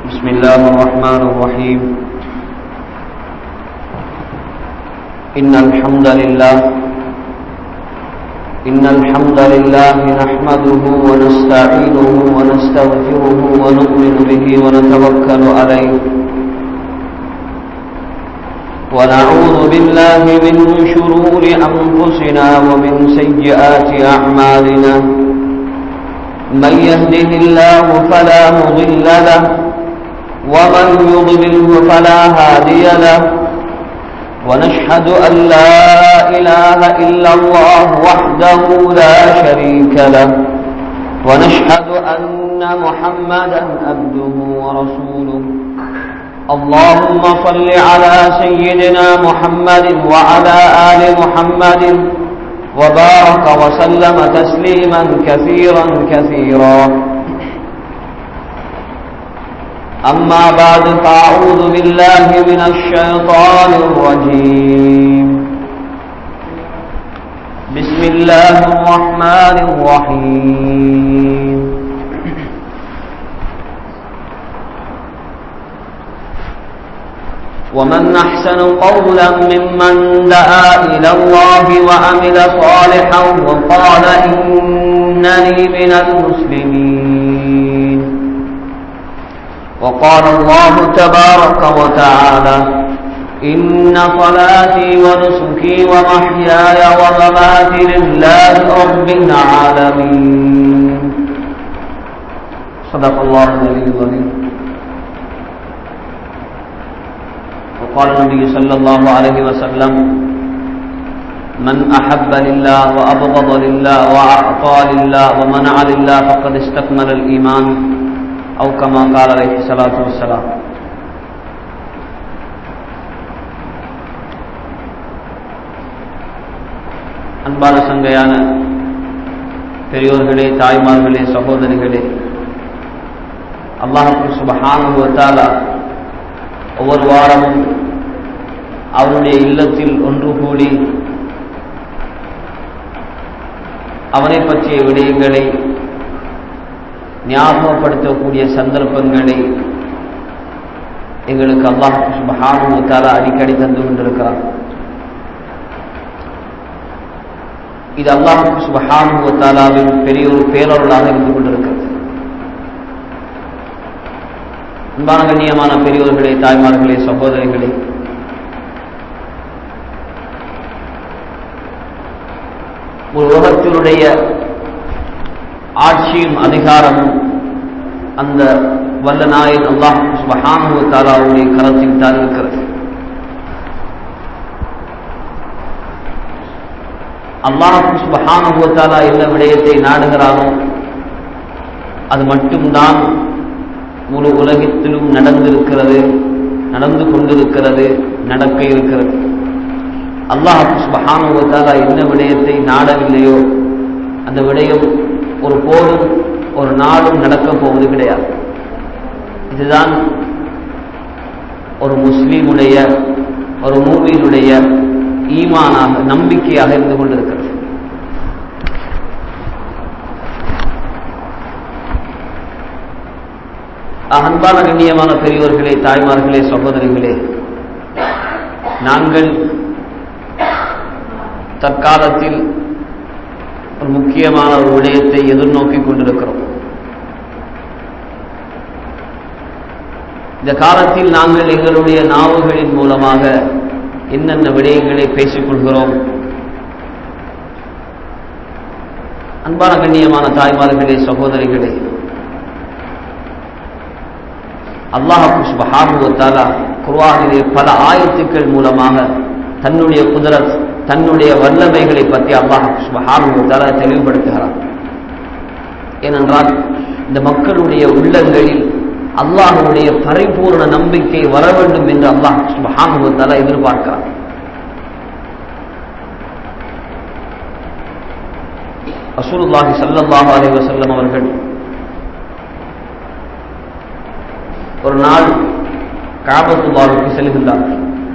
بسم الله الرحمن الرحيم إن الحمد لله إن الحمد لله نحمده ونستعينه ونستغفره ونؤمن به ونتوكل عليه ونعوذ بالله من شرور أنفسنا ومن سيئات أعمالنا من يهده الله فلا مضل له ومن يضلله فلا هادي له ونشهد أن لا إله إلا الله وحده لا شريك له ونشهد أن محمدا عبده ورسوله اللهم صل على سيدنا محمد وعلى آل محمد وبارك وسلم تسليما كثيرا كثيرا أما بعد فأعوذ بالله من الشيطان الرجيم بسم الله الرحمن الرحيم ومن أحسن قولا ممن دعا إلى الله وعمل صالحا وقال إنني من المسلمين وقال الله تبارك وتعالى إن صلاتي ونسكي ومحياي ومماتي لله رب العالمين صدق الله العلي العظيم وقال النبي صلى الله عليه وسلم من أحب لله وأبغض لله وأعطى لله ومنع لله فقد استكمل الإيمان أو كما قال عليه الصلاة والسلام அன்பான சங்கையான பெரியோர்களே தாய்மார்களே சகோதரிகளே அல்லாஹு சுபஹானுவத்தாலா ஒவ்வொரு வாரமும் அவனுடைய இல்லத்தில் ஒன்று கூடி அவனை பற்றிய விடயங்களை ஞாபகப்படுத்தக்கூடிய சந்தர்ப்பங்களை எங்களுக்கு அல்லாஹ் சுபஹானுவத்தாலா அடிக்கடி தந்து கொண்டிருக்கிறார் இது அல்லாஹ் சுபஹானுவத்தாலாவின் பெரிய ஒரு பேரொருளாக இருந்து கொண்டிருக்கிறது அன்பான கண்ணியமான பெரியோர்களே தாய்மார்களே சகோதரிகளே ஒரு உலகத்தினுடைய ஆட்சியும் அதிகாரமும் அந்த வல்ல நாயின் அல்லாஹ் சுபஹானு தாலாவுடைய கரத்தில் தான் இருக்கிறது அல்லாஹ் சுபஹானு தாலா என்ன விடயத்தை நாடுகிறானோ அது மட்டும்தான் முழு உலகத்திலும் நடந்திருக்கிறது நடந்து கொண்டிருக்கிறது நடக்க இருக்கிறது அல்லாஹ் சுபஹானுவத்தாலா என்ன விடயத்தை நாடவில்லையோ அந்த விடயம் ஒரு போதும் ஒரு நாளும் நடக்கப் போவது கிடையாது இதுதான் ஒரு முஸ்லீமுடைய ஒரு மூவியினுடைய ஈமானாக நம்பிக்கையாக இருந்து கொண்டிருக்கிறது அன்பான கண்ணியமான பெரியோர்களே தாய்மார்களே சகோதரிகளே நாங்கள் தற்காலத்தில் ஒரு முக்கியமான ஒரு விடயத்தை எதிர்நோக்கி கொண்டிருக்கிறோம் இந்த காலத்தில் நாங்கள் எங்களுடைய நாவுகளின் மூலமாக என்னென்ன விடயங்களை பேசிக்கொள்கிறோம் அன்பான கண்ணியமான தாய்மார்களே சகோதரிகளே அல்லாஹு சுபஹானுவத்தாலா குர்வானிலே பல ஆயத்துக்கள் மூலமாக தன்னுடைய குதிரத் தன்னுடைய வல்லமைகளை பற்றி அல்லாஹு சுபஹானுவத்தாலா தெளிவுபடுத்துகிறார் ஏனென்றால் இந்த மக்களுடைய உள்ளங்களில் அல்லாஹுடைய பரிபூர்ண நம்பிக்கை வர வேண்டும் என்று அல்லாஹ் சுபஹானுவத்தாலா எதிர்பார்க்கிறார் அசூலுல்லாஹி சல்லல்லாஹு அலைஹி வஸல்லம் அவர்கள் ஒரு நாள் காபத்துல்லாவுக்கு செல்கின்றார்கள்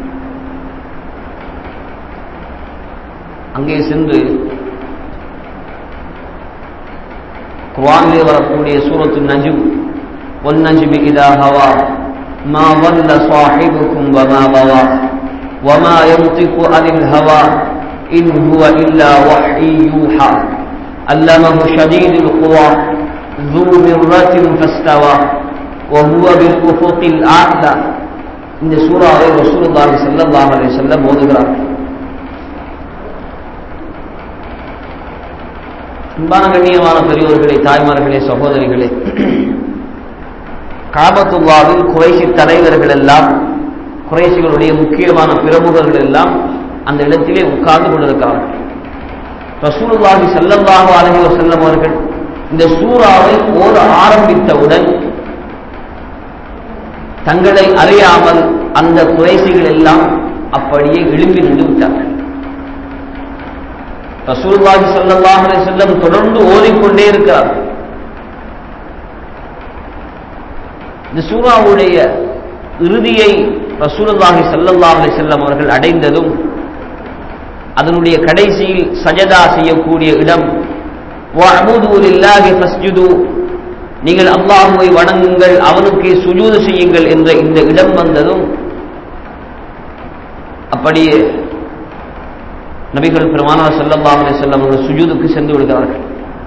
அங்கே சென்று குவானிலே வரக்கூடிய சூரத்து நஜும் والنجم إذا هوى ما ضل صاحبكم وما غوى وما ينطق عن الهوى إن هو إلا وحي يوحى علمه شديد القوى ذو مرة فاستوى وهو بالأفق الأعلى இந்த சூறாவை ரசூலுல்லாஹி ஸல்லல்லாஹு அலைஹி வஸல்லம் ஓதுகிறார் அன்பான கண்ணியமான பெரியோர்களே தாய்மார்களே சகோதரிகளே காபத்துல்லாவில் குறைசி தலைவர்கள் எல்லாம் குறைசிகளுடைய முக்கியமான பிரமுகர்கள் எல்லாம் அந்த இடத்திலே உட்கார்ந்து கொண்டிருக்கிறார்கள் ரசூலுல்லாஹி ஸல்லல்லாஹு அலைஹி வஸல்லம் அவர்கள் இந்த சூறாவை ஓத ஆரம்பித்தவுடன் தங்களை அறியாமல் அந்த குறைசிகள் எல்லாம் அப்படியே எழும்பி நின்று விட்டார்கள் ரசூலுல்லாஹி ஸல்லல்லாஹு அலைஹி வஸல்லம் தொடர்ந்து ஓதிக்கொண்டே இருக்கிறார் இந்த சூறாவுடைய இறுதியை ரசூலுல்லாஹி ஸல்லல்லாஹு அலைஹி வஸல்லம் அவர்கள் அடைந்ததும் அதனுடைய கடைசியில் சஜதா செய்யக்கூடிய இடம் வஅபுது லில்லாஹி ஃபஸ்ஜுது நீங்கள் அல்லாஹுவை வணங்குங்கள் அவனுக்கு சுஜூது செய்யுங்கள் என்ற இந்த இடம் வந்ததும் அப்படியே நபிகள் பெருமானார் ஸல்லல்லாஹு அலைஹி வஸல்லம் அவர்கள் சுஜூதுக்கு சென்று விடுகிறார்கள்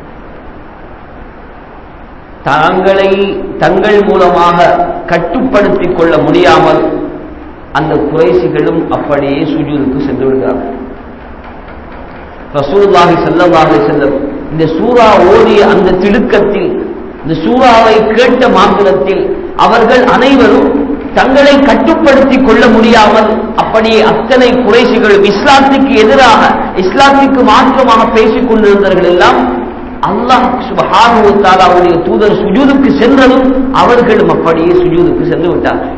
தாங்களை தங்கள் மூலமாக கட்டுப்படுத்திக் கொள்ள முடியாமல் அந்த குறைசிகளும் அப்படியே சுஜூதுக்கு சென்று விடுகிறார்கள் ரசூலுல்லாஹி ஸல்லல்லாஹு அலைஹி வஸல்லம் இந்த சூரா ஓதிய அந்த திடுக்கத்தில் இந்த சூறாவை கேட்ட மாத்திரத்தில் அவர்கள் அனைவரும் தங்களை கட்டுப்படுத்திக் கொள்ள முடியாமல் அப்படியே அத்தனை குறைசிகளும் இஸ்லாத்துக்கு எதிராக இஸ்லாத்துக்கு மாற்றமாக பேசிக் கொண்டிருந்தவர்கள் எல்லாம் அல்லாஹ் சுபஹானு தாலாவுடைய தூதர் சுஜூதுக்கு சென்றதும் அவர்களும் அப்படியே சுஜூதுக்கு சென்று விட்டார்கள்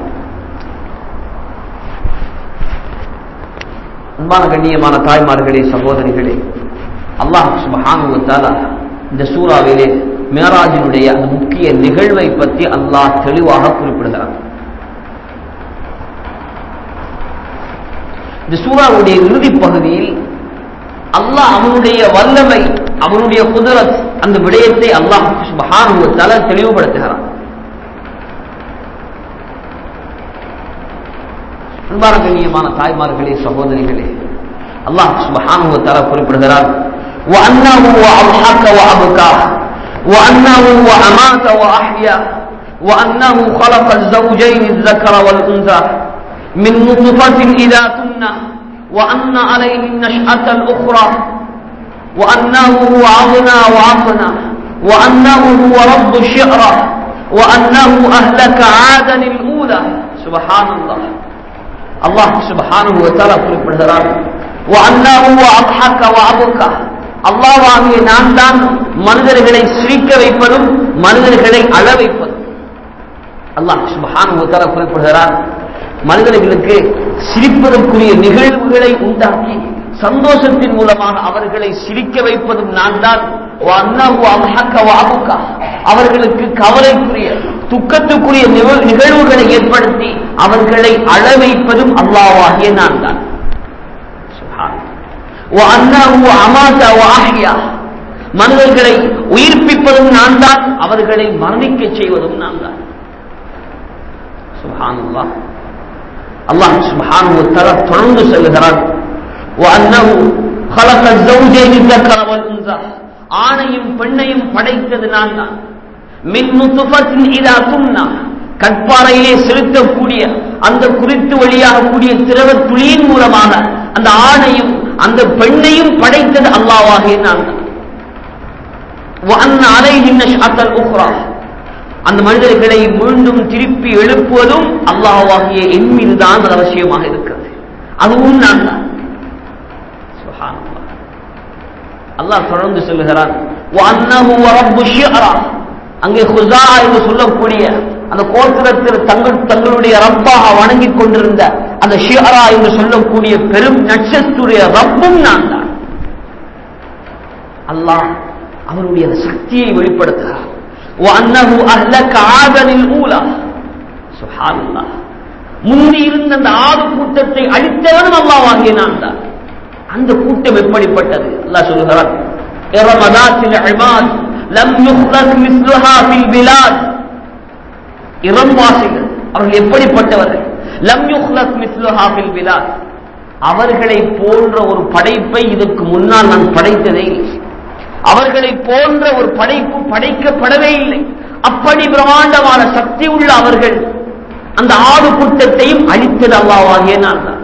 அன்பான கண்ணியமான தாய்மார்களே சகோதரிகளே அல்லாஹ் சுபஹானு தாலா இந்த சூறாவிலே மேராஜினுடைய அந்த முக்கிய நிகழ்வை பற்றி அல்லாஹ் தெளிவாக குறிப்பிடுகிறார் இந்த சூறாவுடைய இறுதி பகுதியில் அல்லாஹ் அவனுடைய வல்லமை அவனுடைய குதிரத் அந்த விடயத்தை அல்லாஹ் சுபஹானுவத்தால தெளிவுபடுத்துகிறான் அன்பான கண்ணியமான தாய்மார்களே சகோதரிகளே அல்லாஹ் சுபஹானுவத்தால குறிப்பிடுகிறார் وأنه وأضحك وأبكى وأنه وأمات وأحيا وأنه خلق الزوجين الذكر والأنثى من نطفة إذا تمنى وأن عليه النشأة الأخرى وأنه هو عظنا وعظنا وأنه هو رب الشعرى وأنه أهلك عادا الأولى سبحان الله الله سبحانه وتعالى குறிப்பிடுகிறார் وأنه وأضحك وأبكى அல்லாவாகிய நான் தான் மனிதர்களை சிரிக்க வைப்பதும் மனிதர்களை அழ வைப்பதும் அல்லாஹ் சுபஹான் குறிப்பிடுகிறார் மனிதர்களுக்கு சிரிப்பதற்குரிய நிகழ்வுகளை உண்டாக்கி சந்தோஷத்தின் மூலமாக அவர்களை சிரிக்க வைப்பதும் நான் தான் அவர்களுக்கு கவலைக்குரிய துக்கத்துக்குரிய நிகழ்வுகளை ஏற்படுத்தி அவர்களை அழ வைப்பதும் அல்லாவாகிய நான் தான் மனிதர்களை உயிர்ப்பிப்பதும் நான் தான் அவர்களை மரணிக்க செய்வதும் நான் தான் சுபானுல்லா அல்லாஹ் சுபானு தர தொடர்ந்து செல்கிறான் ஆணையும் பெண்ணையும் படைத்தது நான் தான் கற்பாறையிலே செலுத்தக்கூடிய அந்த குறித்து வழியாகக்கூடிய திரவ துளியின் மூலமாக அந்த ஆணையும் அந்த பெண்ணையும் படைத்தது அல்லாவாகிய நான் தான் அந்த மனிதர்களை மீண்டும் திருப்பி எழுப்புவதும் அல்லாஹாகிய என் மீதுதான் அது அவசியமாக இருக்கிறது அதுவும் நான் தான் அல்லாஹ் தொடர்ந்து சொல்லுகிறான் அங்கே ஹுசா என்று சொல்லக்கூடிய அந்த கோத்திரத்தில் தங்கள் தங்களுடைய ரப்பாக வணங்கிக் கொண்டிருந்த அந்த ஷியரா என்று சொல்லக்கூடிய பெரும் நட்சத்துடைய ரப்பும் நான் தான் அல்லாஹ் அவருடைய சக்தியை வெளிப்படுத்துகிறார் முந்தி இருந்த அந்த ஆறு கூட்டத்தை அழித்தவனும் அல்லாவாகிய நான் தான் அந்த கூட்டம் எப்படிப்பட்டது அல்லாஹ் சொல்லுகிறான் லம் யுஹ்லக் மிஸ்லுஹா ஃபில் பிலாத் இறம்வாசிகள் அவர்கள் எப்படிப்பட்டவர்கள் லம் யுஹ்லத் மிஸ்லுஹா ஃபில் பிலாத் அவர்களை போன்ற ஒரு படைப்பை இதற்கு முன்னால் நான் படைத்ததே இல்லை அவர்களை போன்ற ஒரு படைப்பு படைக்கப்படவே இல்லை அப்படி பிரமாண்டமான சக்தி உள்ள அவர்கள் அந்த ஆடு கூட்டத்தையும் அழித்தது அல்லாவாகிய நான் தான்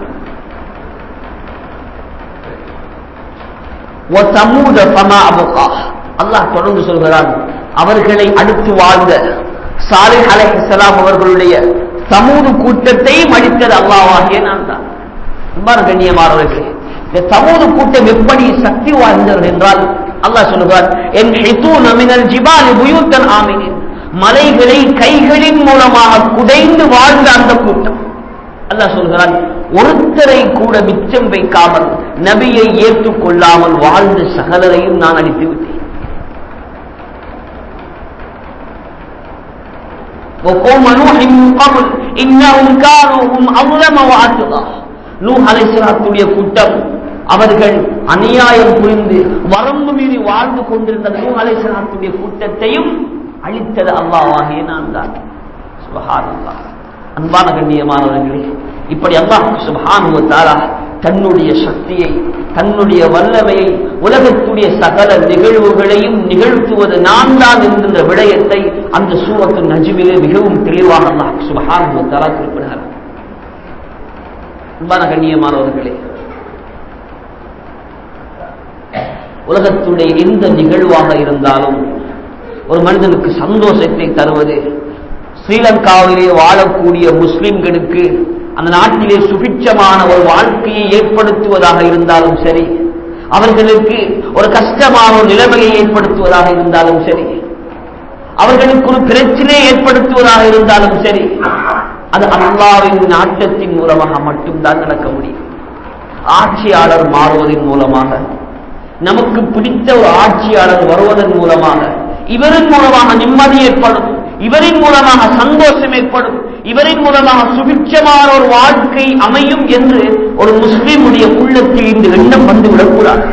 وَثَمُودَ فَمَا أَبْقَى அல்லாஹ் தொடர்ந்து சொல்கிறான் அவர்களை அடுத்து வாழ்ந்த சாலிஹ் அலைஹிஸ்ஸலாம் அவர்களுடைய சமூது கூட்டத்தையும் அழித்தது அல்லாஹ்வாகிய நான் தான் அன்பான கண்ணியமானவர்களே இந்த சமூது கூட்டம் எப்படி சக்தி வாய்ந்தவர்கள் என்றால் அல்லாஹ் சொல்லுகிறார் என் ஹிதூன மினல் ஜிபாலி புயூத்தன் ஆமினின் மலைகளை கைகளின் மூலமாக குடைந்து வாழ்ந்த அந்த கூட்டம் அல்லாஹ் சொல்கிறான் ஒருத்தரை கூட மிச்சம் வைக்காமல் நபியை ஏற்றுக்கொள்ளாமல் வாழ்ந்த சகலரையும் நான் அழித்து விட்டேன் وقوم نوح من قبل إنهم كانوا هم أظلم وأطغى நூஹ் அலைஹிஸ்ஸலாத்துடைய கூட்டம் அவர்கள் அநியாயம் புரிந்து வரம்பு மீறி வாழ்ந்து கொண்டிருந்த நூஹ் அலைஹிஸ்ஸலாத்துடைய கூட்டத்தையும் அழித்தது அல்லாஹ்வாகிய நான் தான் சுபஹானல்லாஹ் அன்பான கண்ணியமானவர்களே இப்படி அல்லாஹ் சுபஹானுவ தாலா தன்னுடைய சக்தியை தன்னுடைய வல்லமையை உலகத்துடைய சகல நிகழ்வுகளையும் நிகழ்த்துவது நான் தான் என்கின்ற விடயத்தை அந்த சூரத்து நஜுவிலே மிகவும் தெளிவாக அல்லாஹ் சுபஹானுவ தாலா குறிப்பிடுகிறார் அன்பான கண்ணியமானவர்களே உலகத்துடைய எந்த நிகழ்வாக இருந்தாலும் ஒரு மனிதனுக்கு சந்தோஷத்தை தருவது ஸ்ரீலங்காவிலே வாழக்கூடிய முஸ்லிம்களுக்கு அந்த நாட்டிலே சுபிட்சமான ஒரு வாழ்க்கையை ஏற்படுத்துவதாக இருந்தாலும் சரி அவர்களுக்கு ஒரு கஷ்டமான ஒரு நிலைமையை ஏற்படுத்துவதாக இருந்தாலும் சரி அவர்களுக்கு ஒரு பிரச்சனையை ஏற்படுத்துவதாக இருந்தாலும் சரி அது அல்லாவின் நாட்டத்தின் மூலமாக மட்டும்தான் நடக்க முடியும் ஆட்சியாளர் மாறுவதன் மூலமாக நமக்கு பிடித்த ஒரு ஆட்சியாளர் வருவதன் மூலமாக இவரின் மூலமாக நிம்மதி ஏற்படும் இவரின் மூலமாக சந்தோஷம் ஏற்படும் இவரின் மூலமாக சுபிட்சமான ஒரு வாழ்க்கை அமையும் என்று ஒரு முஸ்லீமுடைய உள்ளத்தில் இந்த எண்ணம் வந்துவிடக்கூடாது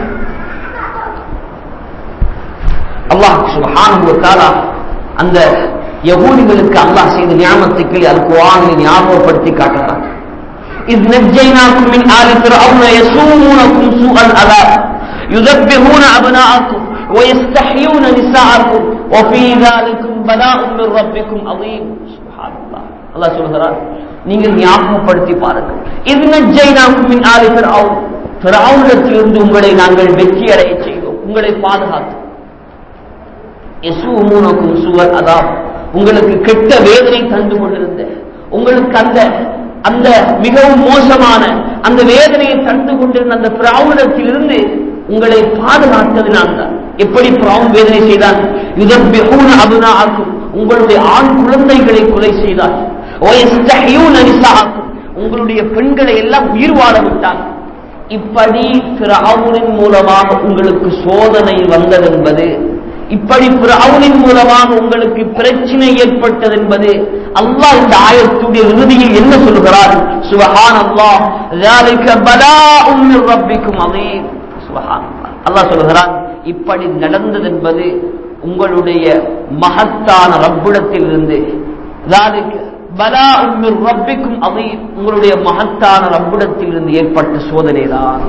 அல்லாஹ் சுபஹானஹு தஆலா அந்த யகூதிகளுக்கு அல்லாஹ் செய்த ஞாபகத்துக்கு அது குர்ஆனில் ஞாபகப்படுத்தி காட்டுகிறான் إذ نجيناكم من آل فرعون يسومونكم سوء العذاب يذبحون أبناءكم ويستحيون نساءكم وفي ذلكم بلاء من ربكم عظيم سبحان الله الله சொல்கிறார் நீங்கள் ஞாபகப்படுத்தி பாருங்கள் இது நஜ்ஜைனாக்கும் மின் ஆலி ஃபிர்அவுன் ஃபிர்அவுனிடத்திலிருந்து உங்களை நாங்கள் வெற்றி அடைய செய்தோம் உங்களை பாதுகாத்தோம் எசூமூனக்கும் சுவர் அதாம் உங்களுக்கு கெட்ட வேதனை தந்து கொண்டிருந்த உங்களுக்கு அந்த அந்த மிகவும் மோசமான அந்த வேதனையை தந்து கொண்டிருந்த அந்த பிராவுனத்திலிருந்து உங்களை பாதுகாத்தது நான் தான் எப்படி பிராவுன் வேதனை செய்தான் யுதப்பிஹூன அபுனாக்கும் உங்களுடைய ஆண் குழந்தைகளை கொலை செய்தார் ஒயஸ்தஹியூன நிசாக்கும் உங்களுடைய பெண்களை எல்லாம் உயிர் வாழ விட்டான் இப்படி பிராவுனின் மூலமாக உங்களுக்கு சோதனை வந்ததென்பது இப்படி பிராவுனின் மூலமாக உங்களுக்கு பிரச்சனை ஏற்பட்டது என்பது அல்லாஹ் இந்த ஆயத்துடைய இறுதியில் என்ன சொல்கிறார் சுபஹான் அல்லாஹ் ذلك بلاء من ربكم عظيم சுபஹான் அல்லாஹ் சொல்கிறான் இப்படி நடந்தது என்பது உங்களுடைய மகத்தான ரப்பிடத்தில் இருந்து ذلك بلاء من ربكم عظيم உங்களுடைய மகத்தான ரப்பிடத்தில் இருந்து ஏற்பட்ட சோதனை தான்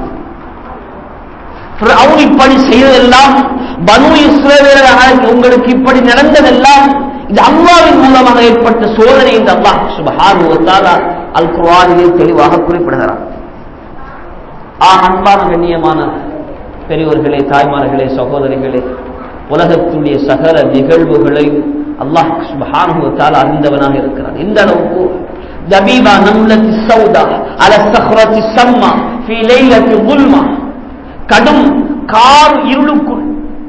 அவன் இப்படி செய்ததெல்லாம் பனு இஸ்ரேலராக உங்களுக்கு இப்படி நடந்ததெல்லாம் இது அல்லாவின் மூலமாக ஏற்பட்ட சோதனை இந்த அல்லாஹ் சுபஹானுவத்தால் அல் குர்ஆனிலே தெளிவாக குறிப்பிடுகிறார் ஆ அன்பான கண்ணியமான பெரியவர்களே தாய்மார்களே சகோதரிகளே உலகத்துடைய சகல நிகழ்வுகளையும் அல்லாஹ் சுபஹானுவத்தால் அறிந்தவனாக இருக்கிறான் இந்த அளவுக்கு தபீபா நம்லத்தி சௌதா அல சஹ்ரத்தி சம்மா ஃபி லைலத்தி குல்மா கடும் கார் இருளுக்குள்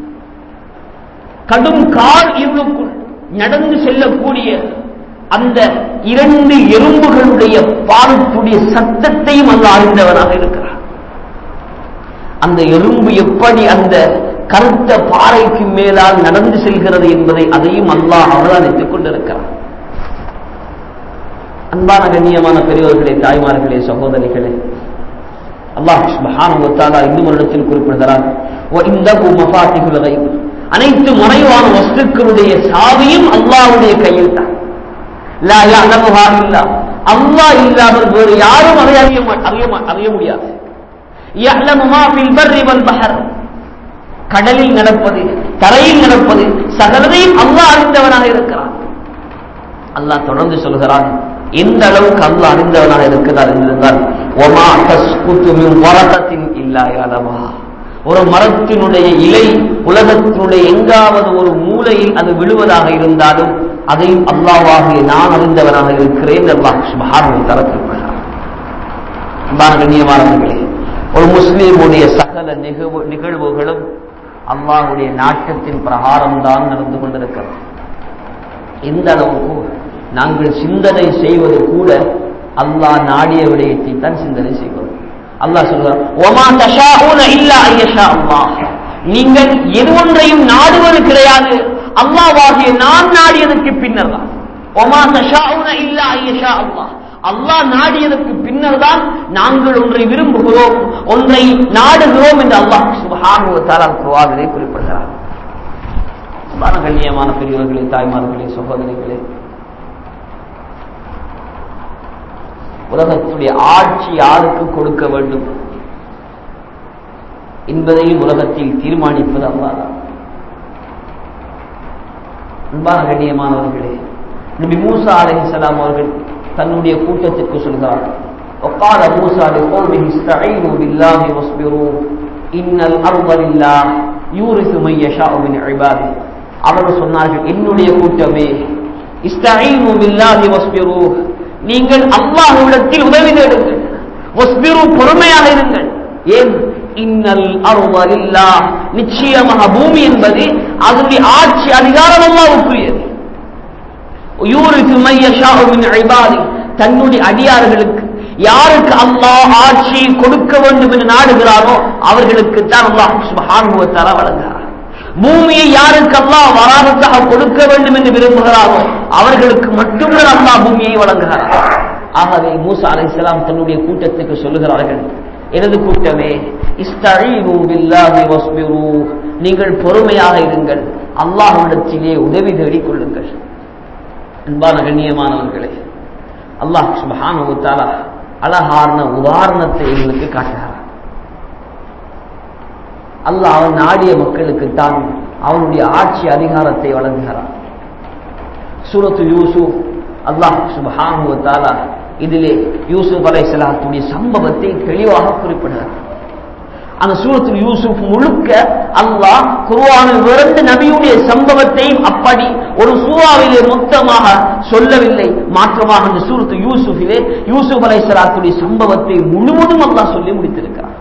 கடும் கார் இருளுக்குள் நடந்து செல்லக்கூடிய அந்த இரண்டு எறும்புகளுடைய பாலத்துடைய சத்தத்தையும் அல்ல அறிந்தவனாக இருக்கிறார் அந்த எறும்பு எப்படி அந்த கருத்த பாறைக்கு மேலால் நடந்து செல்கிறது என்பதை அதையும் அல்லாஹ் அவதானித்துக் கொண்டிருக்கிறார் அன்பான கண்ணியமான பெரியவர்களே தாய்மார்களே சகோதரிகளே அல்லாஹ் சுப்ஹானஹு வ தஆலா இன்னும் ஒரு இடத்தில் குறிப்பிடுகிறார் வ இந்தகு மஃபாத்திஹுல் கைப் அனைத்து மறைவான வஸ்துக்களுடைய சாவியும் அல்லாஹ்வுடைய கையில் தான் லா யஅலமுஹா இல்லா அல்லாஹ் இல்லாமல் வேறு யாரும் அதை அறிய மா- அறிய மா- அறிய முடியாது யஅலமு மா ஃபில் பர்ரி வல் பஹர் கடலில் நடப்பது தரையில் நடப்பது சகலதையும் அல்லாஹ் அறிந்தவனாக இருக்கிறான் அல்லாஹ் தொடர்ந்து சொல்கிறான் எந்த அளவுக்கு அல்லாஹ் அறிந்தவனாக இருக்கிறார் என்றிருந்தால் ஒமா தஸ்குத்து மின் வரகத்தின் இல்லா யஅலமுஹா ஒரு மரத்தினுடைய இலை உலகத்தினுடைய எங்காவது ஒரு மூலையில் அது விழுவதாக இருந்தாலும் அதையும் அல்லாஹ்வாகிய நான் அறிந்தவனாக இருக்கிறேன் என்று அல்லாஹ் சுப்ஹானஹு வ தஆலா குறிப்பிடுகிறார் அன்பான கண்ணியமானவர்களே ஒரு முஸ்லீமுடைய சகல நிகழ்வு நிகழ்வுகளும் அல்லாஹ்வுடைய நாட்டத்தின் பிரகாரம்தான் நடந்து கொண்டிருக்கிறது எந்த அளவுக்கு நாங்கள் சிந்தனை செய்வது கூட அல்லாஹ் நாடிய விடயத்தை தான் சிந்தனை செய்வது அல்லாஹ் சொல்றார் ஒமா தஷாஊன இல்லா ஐயஷா அல்லாஹ் நீங்கள் எது ஒன்றையும் நாடுவது கிடையாது அல்லாஹ்வாகிய நான் நாடியதற்கு பின்னர் தான் ஒமா தஷாஊன இல்லா ஐயஷா அல்லாஹ் அல்லாஹ் நாடியதற்கு பின்னர் தான் நாங்கள் ஒன்றை விரும்புகிறோம் ஒன்றை நாடுகிறோம் என்று அல்லாஹ் சுப்ஹானஹு வ தஆலா குர்ஆனிலே குறிப்பிடுகிறார் அன்பான கண்ணியமான பெரியவர்களே தாய்மார்களே சகோதரிகளே உலகத்துடைய ஆட்சி யாருக்கு கொடுக்க வேண்டும் என்பதையும் உலகத்தில் தீர்மானிப்பது அல்லாதான் அன்பான கண்ணியமானவர்களே நபி மூசா அலைஹிஸ்ஸலாம் அவர்கள் தன்னுடைய கூட்டத்திற்கு சொல்கிறார் وقال موسى لقومه استعينوا بالله واصبروا إن الأرض لله يورث من يشاء من عباده அவர்கள் சொன்னார்கள் என்னுடைய கூட்டமே இஸ்தஈனு பில்லாஹி வஸ்பிரு நீங்கள் அல்லாஹ்விடத்தில் உதவி தேடுங்கள் வஸ்பிரு பொறுமையாக இருங்கள் ஏன் இன்னல் அருள லில்லாஹ் நிச்சயமாக பூமி என்பது அதனுடைய ஆட்சி அதிகாரம் அல்லாஹ்வுக்குரியது யூரிசு மை யஷாஉ மின் இபாதி தன்னுடைய அடியார்களுக்கு யாருக்கு அல்லாஹ் ஆட்சி கொடுக்க வேண்டும் என்று நாடுகிறாரோ அவர்களுக்கு தான் அல்லாஹ் சுப்ஹானஹு வ தஆலா வழங்குகிறார் பூமியை யாருக்கு அல்லாஹ் வராதத்தாக கொடுக்க வேண்டும் என்று விரும்புகிறாரோ அவர்களுக்கு மட்டும்தான் அல்லாஹ் பூமியை வழங்குகிறார் ஆகவே மூசா அலைஹிஸ்ஸலாம் தன்னுடைய கூட்டத்துக்கு சொல்லுகிறார்கள் எனது கூட்டமே இஸ்தஈனு பில்லாஹி வஸ்பிரு நீங்கள் பொறுமையாக இருங்கள் அல்லாஹ்விடத்திலே உதவி தேடிக் கொள்ளுங்கள் அன்பான கண்ணியமானவர்களே அல்லாஹ் சுப்ஹானஹு வ தஆலா அழகான உதாரணத்தை எங்களுக்கு காட்டுகிறார் அல்லாஹ் அவன் நாடிய மக்களுக்கு தான் அவனுடைய ஆட்சி அதிகாரத்தை வழங்குகிறான் சூரத்து யூசுப் அல்லாஹ் சுப்ஹானஹு வ தஆலா இதிலே யூசுப் அலைஹிஸ்ஸலாத்துடைய சம்பவத்தை தெளிவாக குறிப்பிடுகிறார் அந்த சூரத்தில் யூசுப் முழுக்க அல்லாஹ் குர்ஆனில் விரண்டு நபியுடைய சம்பவத்தையும் அப்படி ஒரு சூறாவிலே மொத்தமாக சொல்லவில்லை மாற்றமாக அந்த சூரத்து யூசுஃபிலே யூசுப் அலைஹிஸ்ஸலாத்துடைய சம்பவத்தை முழுவதும் அல்லாஹ் சொல்லி முடித்திருக்கிறார்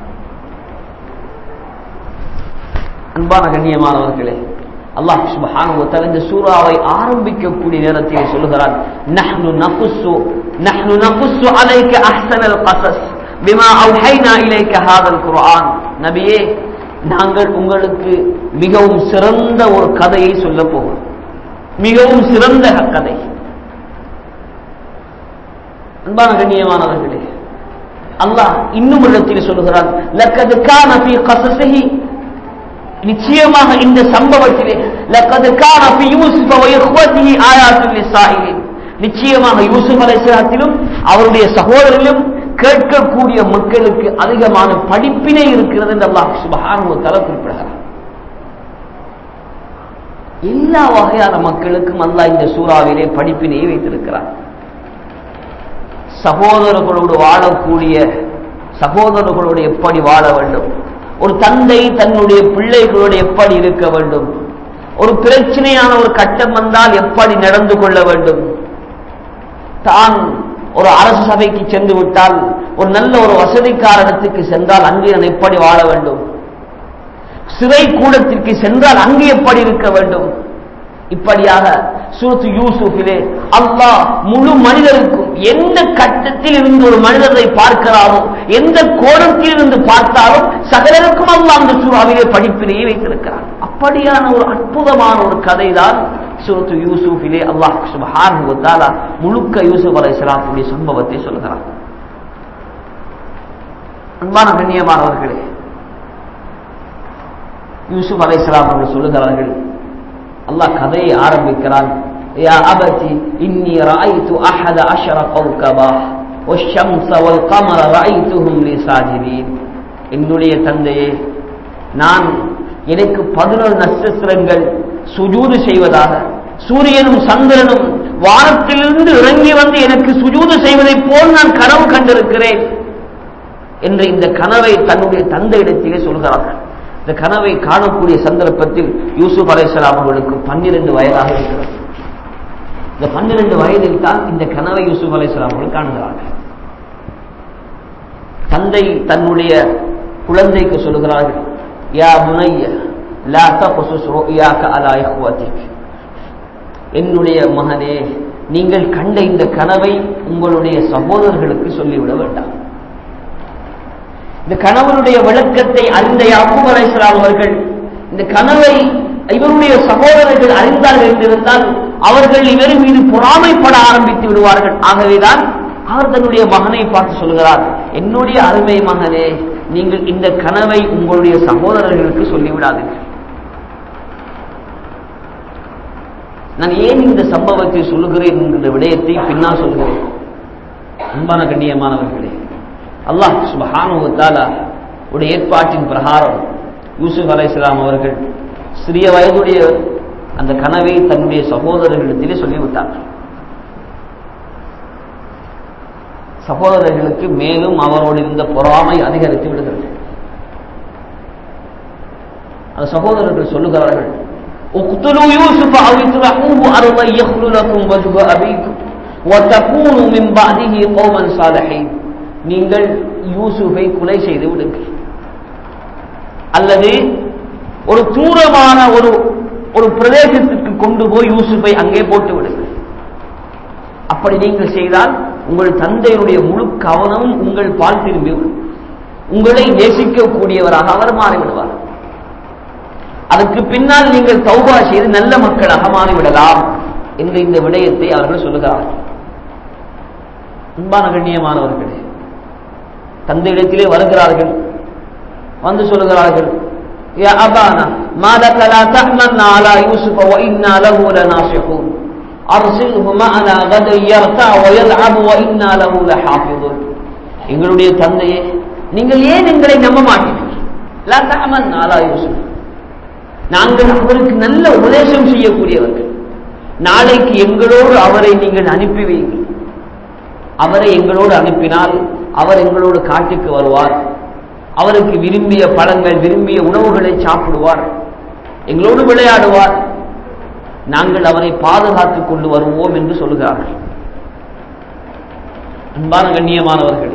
அன்பான கண்ணியமானவர்களே அல்லாஹ் சுப்ஹானஹு வ தஆலா இந்த சூறாவை ஆரம்பிக்கக்கூடிய நேரத்தில் சொல்கிறான் நஹ்னு நகுஸ்ஸு நஹ்னு நகுஸ்ஸு அலைக அஹ்ஸனல் கஸஸ் பிமா அவ்ஹைனா இலைக ஹாதல் குர்ஆன் நபியே நாங்கள் உங்களுக்கு மிகவும் சிறந்த ஒரு கதையை சொல்ல போகிறோம் மிகவும் சிறந்த கதை அன்பான கண்ணியமானவர்களே அல்லாஹ் இன்னும் இடத்தில் சொல்கிறான் லக்கது கான ஃபீ கஸஸிஹி நிச்சயமாக இந்த சம்பவத்திலே லக்கது கான ஃபீ யூசுஃப வ இஹ்வதிஹி ஆயாத்துல் லிஸாயிலின் நிச்சயமாக யூசுப் அலைஹிஸ்ஸலாத்திலும் அவருடைய சகோதரரிலும் கேட்கக்கூடிய மக்களுக்கு அதிகமான படிப்பினை இருக்கிறது என்று அல்லாஹ் சுப்ஹானஹு வ தஆலா குறிப்பிடுகிறார் எல்லா வகையான மக்களுக்கும் அல்லாஹ் இந்த சூறாவிலே படிப்பினையை வைத்திருக்கிறார் சகோதரர்களோடு வாழக்கூடிய சகோதரர்களோடு எப்படி வாழ வேண்டும் ஒரு தந்தை தன்னுடைய பிள்ளைகளோடு எப்படி இருக்க வேண்டும் ஒரு பிரச்சனையான ஒரு கட்டம் வந்தால் எப்படி நடந்து கொள்ள வேண்டும் தான் ஒரு அரசு சபைக்கு சென்று விட்டால் ஒரு நல்ல ஒரு வசதிக்கார இடத்துக்கு சென்றால் அங்கே நான் எப்படி வாழ வேண்டும் சிறை கூடத்திற்கு சென்றால் அங்கே எப்படி இருக்க வேண்டும் இப்படியாக சூரத்து யூசுஃபிலே அல்லாஹ் முழு மனிதருக்கும் எந்த கட்டத்தில் இருந்து ஒரு மனிதரை பார்க்கிறாரோ எந்த கோணத்தில் இருந்து பார்த்தாலும் சகலருக்கும் அல்லாஹ் அந்த சூறாவிலே படிப்பிலேயே வைத்திருக்கிறார் அப்படியான ஒரு அற்புதமான ஒரு கதை தான் சூரத்து யூசுஃபிலே அல்லாஹ் சுப்ஹானஹு வ தஆலா முழுக்க யூசுப் அலைஹிஸ்ஸலாத்துடைய சம்பவத்தை சொல்கிறார் அன்பான கண்ணியமானவர்களே யூசுப் அலைஹிஸ்ஸலாம் அவர்கள் சொல்லுகிறார்கள் அல்லாஹ் கதையை ஆரம்பிக்கிறான் يا أبت إني رأيت أحد عشر كوكبا والشمس والقمر رأيتهم لي ساجدين என்னுடைய தந்தையே நான் எனக்கு பதினொரு நட்சத்திரங்கள் சுஜூது செய்வதாக சூரியனும் சந்திரனும் வானத்திலிருந்து இறங்கி வந்து எனக்கு சுஜூது செய்வதைப் போல் நான் கனவு கண்டிருக்கிறேன் என்று இந்த கனவை தன்னுடைய தந்தையிடத்திலே சொல்கிறார்கள் இந்த கனவை காணக்கூடிய சந்தர்ப்பத்தில் யூசுப் அலைசலாம் அவர்களுக்கு பன்னிரண்டு வயதாக இருக்கிறது இந்த பன்னிரண்டு வயதில் தான் இந்த கனவை யூசுப் அலைசலாம் அவர்கள் காணுகிறார்கள் தந்தை தன்னுடைய குழந்தைக்கு சொல்லுகிறார்கள் யா முனைய லா தகுசுஸ் ருயாக்க அலா இஹ்வதிக் என்னுடைய மகனே நீங்கள் கண்ட இந்த கனவை உங்களுடைய சகோதரர்களுக்கு சொல்லிவிட வேண்டாம் இந்த கணவனுடைய விளக்கத்தை அறிந்த யாக்கூப் அலைஹிஸ்ஸலாம் அவர்கள் இந்த கனவை இவருடைய சகோதரர்கள் அறிந்தார்கள் என்றிருந்தால் அவர்கள் இவர் மீது பொறாமைப்பட ஆரம்பித்து விடுவார்கள் ஆகவேதான் அவர் தன்னுடைய மகனை பார்த்து சொல்கிறார் என்னுடைய அருமை மகனே நீங்கள் இந்த கனவை உங்களுடைய சகோதரர்களுக்கு சொல்லிவிடாதீர்கள் நான் ஏன் இந்த சம்பவத்தை சொல்லுகிறேன் என்கிற விடயத்தை பின்னால் சொல்கிறேன் அன்பான கண்ணியமானவர்களே அல்லாஹ் சுபஹானுவத்தால உடைய ஏற்பாட்டின் பிரகாரம் யூசுப் அலைஹிஸ்ஸலாம் அவர்கள் சிறிய வயதுடைய அந்த கனவை தன்னுடைய சகோதரர்களிடத்திலே சொல்லிவிட்டார்கள் சகோதரர்களுக்கு மேலும் அவரோடு இருந்த பொறாமை அதிகரித்து விடுகிறது அந்த சகோதரர்கள் சொல்லுகிறார்கள் اقتلوا يوسف او اطرحوه ارضا يخل لكم وجه ابيكم وتكونوا من بعده قوما صالحين நீங்கள் யூசுஃபை கொலை செய்து விடுங்கள் அல்லது ஒரு தூரமான ஒரு ஒரு பிரதேசத்திற்கு கொண்டு போய் யூசுஃபை அங்கே போட்டு விடுங்கள் அப்படி நீங்கள் செய்தால் உங்கள் தந்தையுடைய முழு கவனமும் உங்கள் பால் திரும்பிவிடும் உங்களை நேசிக்கக்கூடியவராக அவர் மாறிவிடுவார் அதற்கு பின்னால் நீங்கள் தௌபா செய்து நல்ல மக்களாக மாறிவிடலாம் என்ற இந்த விடயத்தை அவர்கள் சொல்லுகிறார்கள் அன்பான கண்ணியமானவர்களே தந்தையிடத்திலே வருகிறார்கள் வந்து சொல்லுகிறார்கள் يا أبانا ما لك لا تأمنا على يوسف وإنا له لناصحون أرسله معنا غدا يرتع ويلعب وإنا له لحافظون எங்களுடைய தந்தையே நீங்கள் ஏன் எங்களை நம்ப மாட்டீர்கள் லா தஅமன்னா அலா யூசுப் நாங்கள் அவருக்கு நல்ல உபதேசம் செய்யக்கூடியவர்கள் நாளைக்கு எங்களோடு அவரை நீங்கள் அனுப்பி வைங்கள் அவரை எங்களோடு அனுப்பினால் அவர் எங்களோடு காட்டுக்கு வருவார் அவருக்கு விரும்பிய பழங்கள் விரும்பிய உணவுகளை சாப்பிடுவார் எங்களோடு விளையாடுவார் நாங்கள் அவரை பாதுகாத்துக் கொண்டு வருவோம் என்று சொல்லுகிறார்கள் அன்பான கண்ணியமானவர்களே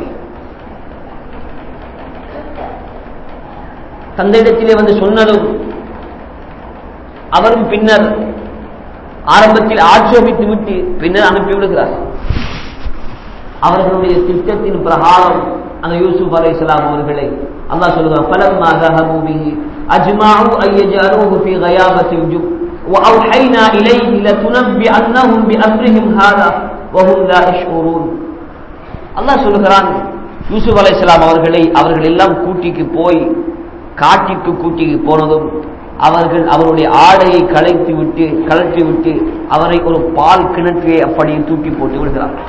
தந்தையிடத்திலே வந்து சொன்னதும் அவரும் பின்னர் ஆரம்பத்தில் ஆட்சேபித்து விட்டு பின்னர் அனுப்பிவிடுகிறார் அவர்களுடைய திட்டத்தின் பிரகாரம் அந்த யூசுப் அலை இஸ்லாம் அவர்களை அல்லாஹ் சொல்லுவான் فلما ذهبوا به اجمعوا ان يجعلوه في غيابه الجب واوحينا اليه لتنبئنهم بامرهم هذا وهم لا يشعرون அல்லாஹ் சொல்லுகிறான் யூசுப் அலை இஸ்லாம் அவர்களை அவர்கள் எல்லாம் கூட்டிக்கு போய் காட்டிற்கு கூட்டிக்கு போனதும் அவர்கள் அவருடைய ஆடையை களைத்து விட்டு கழற்றி விட்டு அவரை ஒரு பால் கிணற்றியை அப்படியே தூக்கி போட்டு விடுகிறார்கள்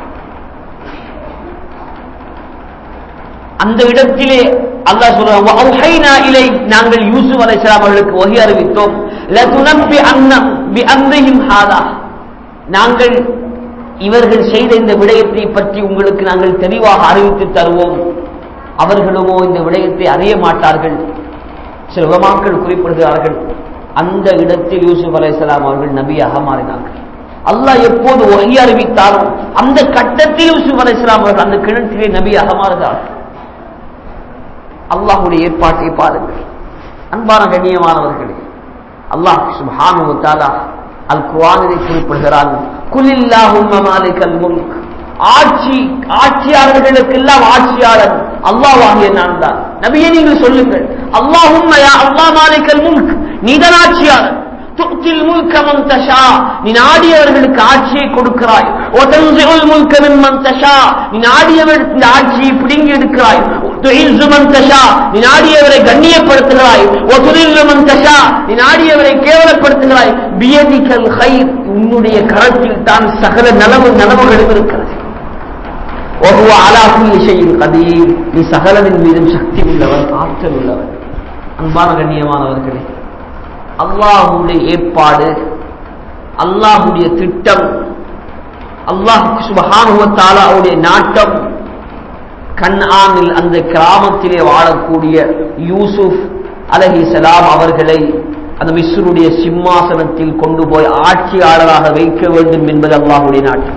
அந்த இடத்திலே அல்லாஹ் சொல்றான் இலை நாங்கள் யூசுப் அலைஹிஸ்ஸலாம் அவர்களுக்கு வகி அறிவித்தோம் லதுனப்பி அன்ன பி அம்ரிஹிம் ஹாதா நாங்கள் இவர்கள் செய்த இந்த விடயத்தை பற்றி உங்களுக்கு நாங்கள் தெளிவாக அறிவித்து தருவோம் அவர்களுமோ இந்த விடயத்தை அறிய மாட்டார்கள் சில உலமாக்கள் குறிப்பிடுகிறார்கள் அந்த இடத்தில் யூசுப் அலைஹிஸ்ஸலாம் அவர்கள் நபியாக மாறினார்கள் அல்லாஹ் எப்போது வகி அறிவித்தாலும் அந்த கட்டத்தில் யூசுப் அலைஹிஸ்ஸலாம் அவர்கள் அந்த கிணற்றிலே நபியாக மாறுகிறார்கள் அல்லாஹுடைய ஏற்பாட்டை பாருங்கள் அன்பான கண்ணியமானவர்களே அல்லாஹ் சுப்ஹானு தாலா அல் குர்ஆனிலே குறிப்பிடுகிறான் குலில்லாஹும்ம மாலிகல் முல்க் ஆட்சி ஆட்சியாளர்களுக்கெல்லாம் ஆட்சியாளர் அல்லாஹ்வாகிய நான் தான் நபியே நீங்கள் சொல்லுங்கள் அல்லாஹும்ம யா அல்லாஹ் மாலிகல் முல்க் நீதான் ஆட்சியாளர் துத்தில் முல்க மன் தஷா நீ நாடியவர்களுக்கு ஆட்சியை கொடுக்கிறாய் ஒதன்சில் முல்க மின் மன் தஷா நீ நாடியவர்களுக்கு இந்த ஆட்சியை பிடுங்கி எடுக்கிறாய் துஇஸ்ஸு மன் தஷா நீ நாடியவரை கண்ணியப்படுத்துகிறாய் வ துதில்லு மன் தஷா நீ நாடியவரை கேவலப்படுத்துகிறாய் பியதிகல் கைர் உன்னுடைய கரத்தில் தான் சகல நலவு நலவுகளும் இருக்கிறது وهو على كل شيء قدير நீ சகலவின் மீதும் சக்தி உள்ளவன் ஆற்றல் உள்ளவன் அன்பான கண்ணியமானவர்களே அல்லாஹுடைய ஏற்பாடு அல்லாஹுடைய திட்டம் அல்லாஹ் சுபஹானுவத்தாலாவுடைய நாட்டம் கண்ஆனில் அந்த கிராமத்திலே வாழக்கூடிய யூசுப் அலஹி சலாம் அவர்களை அந்த மிஸ்ருடைய சிம்மாசனத்தில் கொண்டு போய் ஆட்சியாளராக வைக்க வேண்டும் என்பது அல்லாஹுடைய நாட்டம்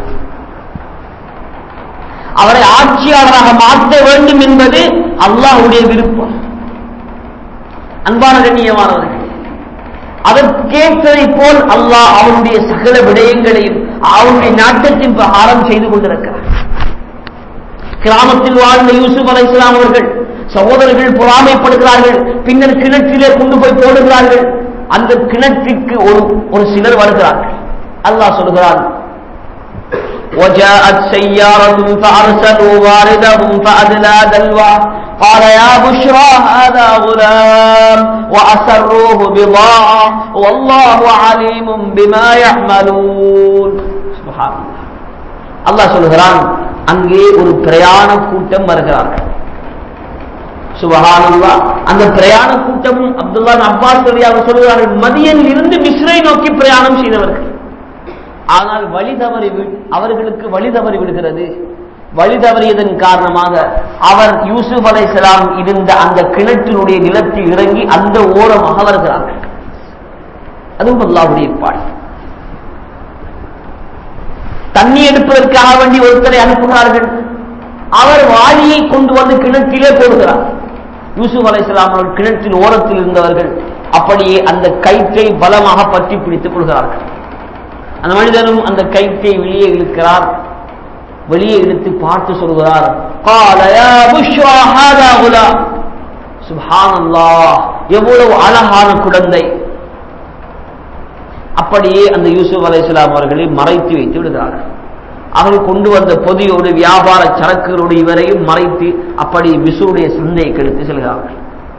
அவரை ஆட்சியாளராக மாற்ற வேண்டும் என்பது அல்லாஹுடைய விருப்பம் அன்பான கண்ணியமானவர்கள் அதற்கேற்றதை போல் அல்லாஹ் அவனுடைய சகல விடயங்களையும் அவனுடைய நாட்டத்தின் பிரகாரம் செய்து கொண்டிருக்கிறார் கிராமத்தில் வாழ்ந்த யூசுப் அலை இஸ்லாம் அவர்கள் சகோதரர்கள் பொறாமைப்படுகிறார்கள் பின்னர் கிணற்றிலே கொண்டு போய் போடுகிறார்கள் அந்த கிணற்றிற்கு ஒரு ஒரு சிலர் வருகிறார்கள் அல்லாஹ் சொல்கிறான் وجاءت سيارة فأرسلوا واردهم فأدلى دلوه قال يا بشرى هذا غلام وأسروه بضاعة والله عليم بما يعملون سبحان الله الله சொல்கிறான் அங்கே ஒரு பிரயாண கூட்டம் வருகிறார்கள் சுபஹானல்லா அந்த பிரயாண கூட்டம் அப்துல்லா அப்பாஸ் அவர் சொல்கிறார்கள் மதியனில் இருந்து மிஸ்ரை நோக்கி பிரயாணம் செய்தவர்கள் ஆனால் வழி தவறி அவர்களுக்கு வழி தவறி விடுகிறது வழி தவறியதன் காரணமாக அவர் யூசுப் அலை இருந்த அந்த கிணற்றினுடைய நிலத்தில் இறங்கி அந்த ஓரமாக வருகிறார்கள் அதுவும் அல்லாவுடைய ஏற்பாடு தண்ணி எடுப்பதற்காக வேண்டி ஒருத்தரை அனுப்புகிறார்கள் அவர் வாளியை கொண்டு வந்து கிணற்றிலே போடுகிறார் யூசுப் அலை அவர்கள் கிணற்றின் ஓரத்தில் இருந்தவர்கள் அப்படியே அந்த கயிற்றை பலமாக பற்றி பிடித்துக் கொள்கிறார்கள் அந்த மனிதனும் அந்த கயிற்றை வெளியே இழுக்கிறார் வெளியே இழுத்து பார்த்து சொல்கிறார் எவ்வளவு அழகான குழந்தை அப்படியே அந்த யூசுப் அலை அவர்களை மறைத்து வைத்து விடுகிறார்கள் அவர்கள் கொண்டு வந்த பொதியோடு வியாபார சரக்குகளோடு இவரையும் மறைத்து அப்படி மிசுடைய சிந்தையை கெடுத்து செல்கிறார்கள்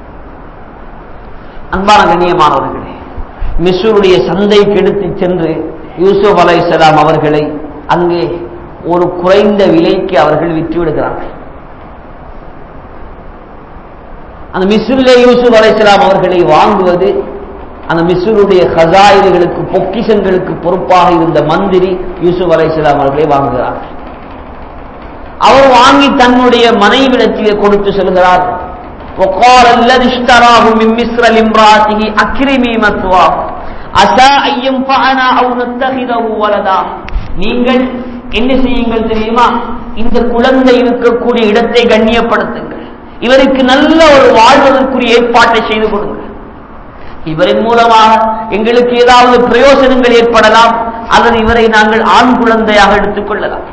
அன்பான கண்ணியமானவர்களே மிஸ்ருடைய சந்தைக்கு எடுத்து சென்று யூசுப் அலை அவர்களை அங்கே ஒரு குறைந்த விலைக்கு அவர்கள் விற்று விடுகிறார்கள் அந்த மிஸ்ரிலே யூசுப் அலை அவர்களை வாங்குவது அந்த மிஸ்ருடைய ஹசாயில்களுக்கு பொக்கிஷங்களுக்கு பொறுப்பாக இருந்த மந்திரி யூசுப் அலை அவர்களை வாங்குகிறார்கள் அவர் வாங்கி தன்னுடைய மனைவிடத்திலே கொடுத்து செல்கிறார் وقال الذي اشتراه من مصر لامرأته أكرمي مثواه அசா ஐயம் பகனா அவு நத்தகிதவு வலதா நீங்கள் என்ன செய்யுங்கள் தெரியுமா இந்த குழந்தை இருக்கக்கூடிய இடத்தை கண்ணியப்படுத்துங்கள் இவருக்கு நல்ல ஒரு வாழ்வதற்குரிய ஏற்பாட்டை செய்து கொடுங்கள் இவரின் மூலமாக எங்களுக்கு ஏதாவது பிரயோசனங்கள் ஏற்படலாம் அல்லது இவரை நாங்கள் ஆண் குழந்தையாக எடுத்துக் கொள்ளலாம்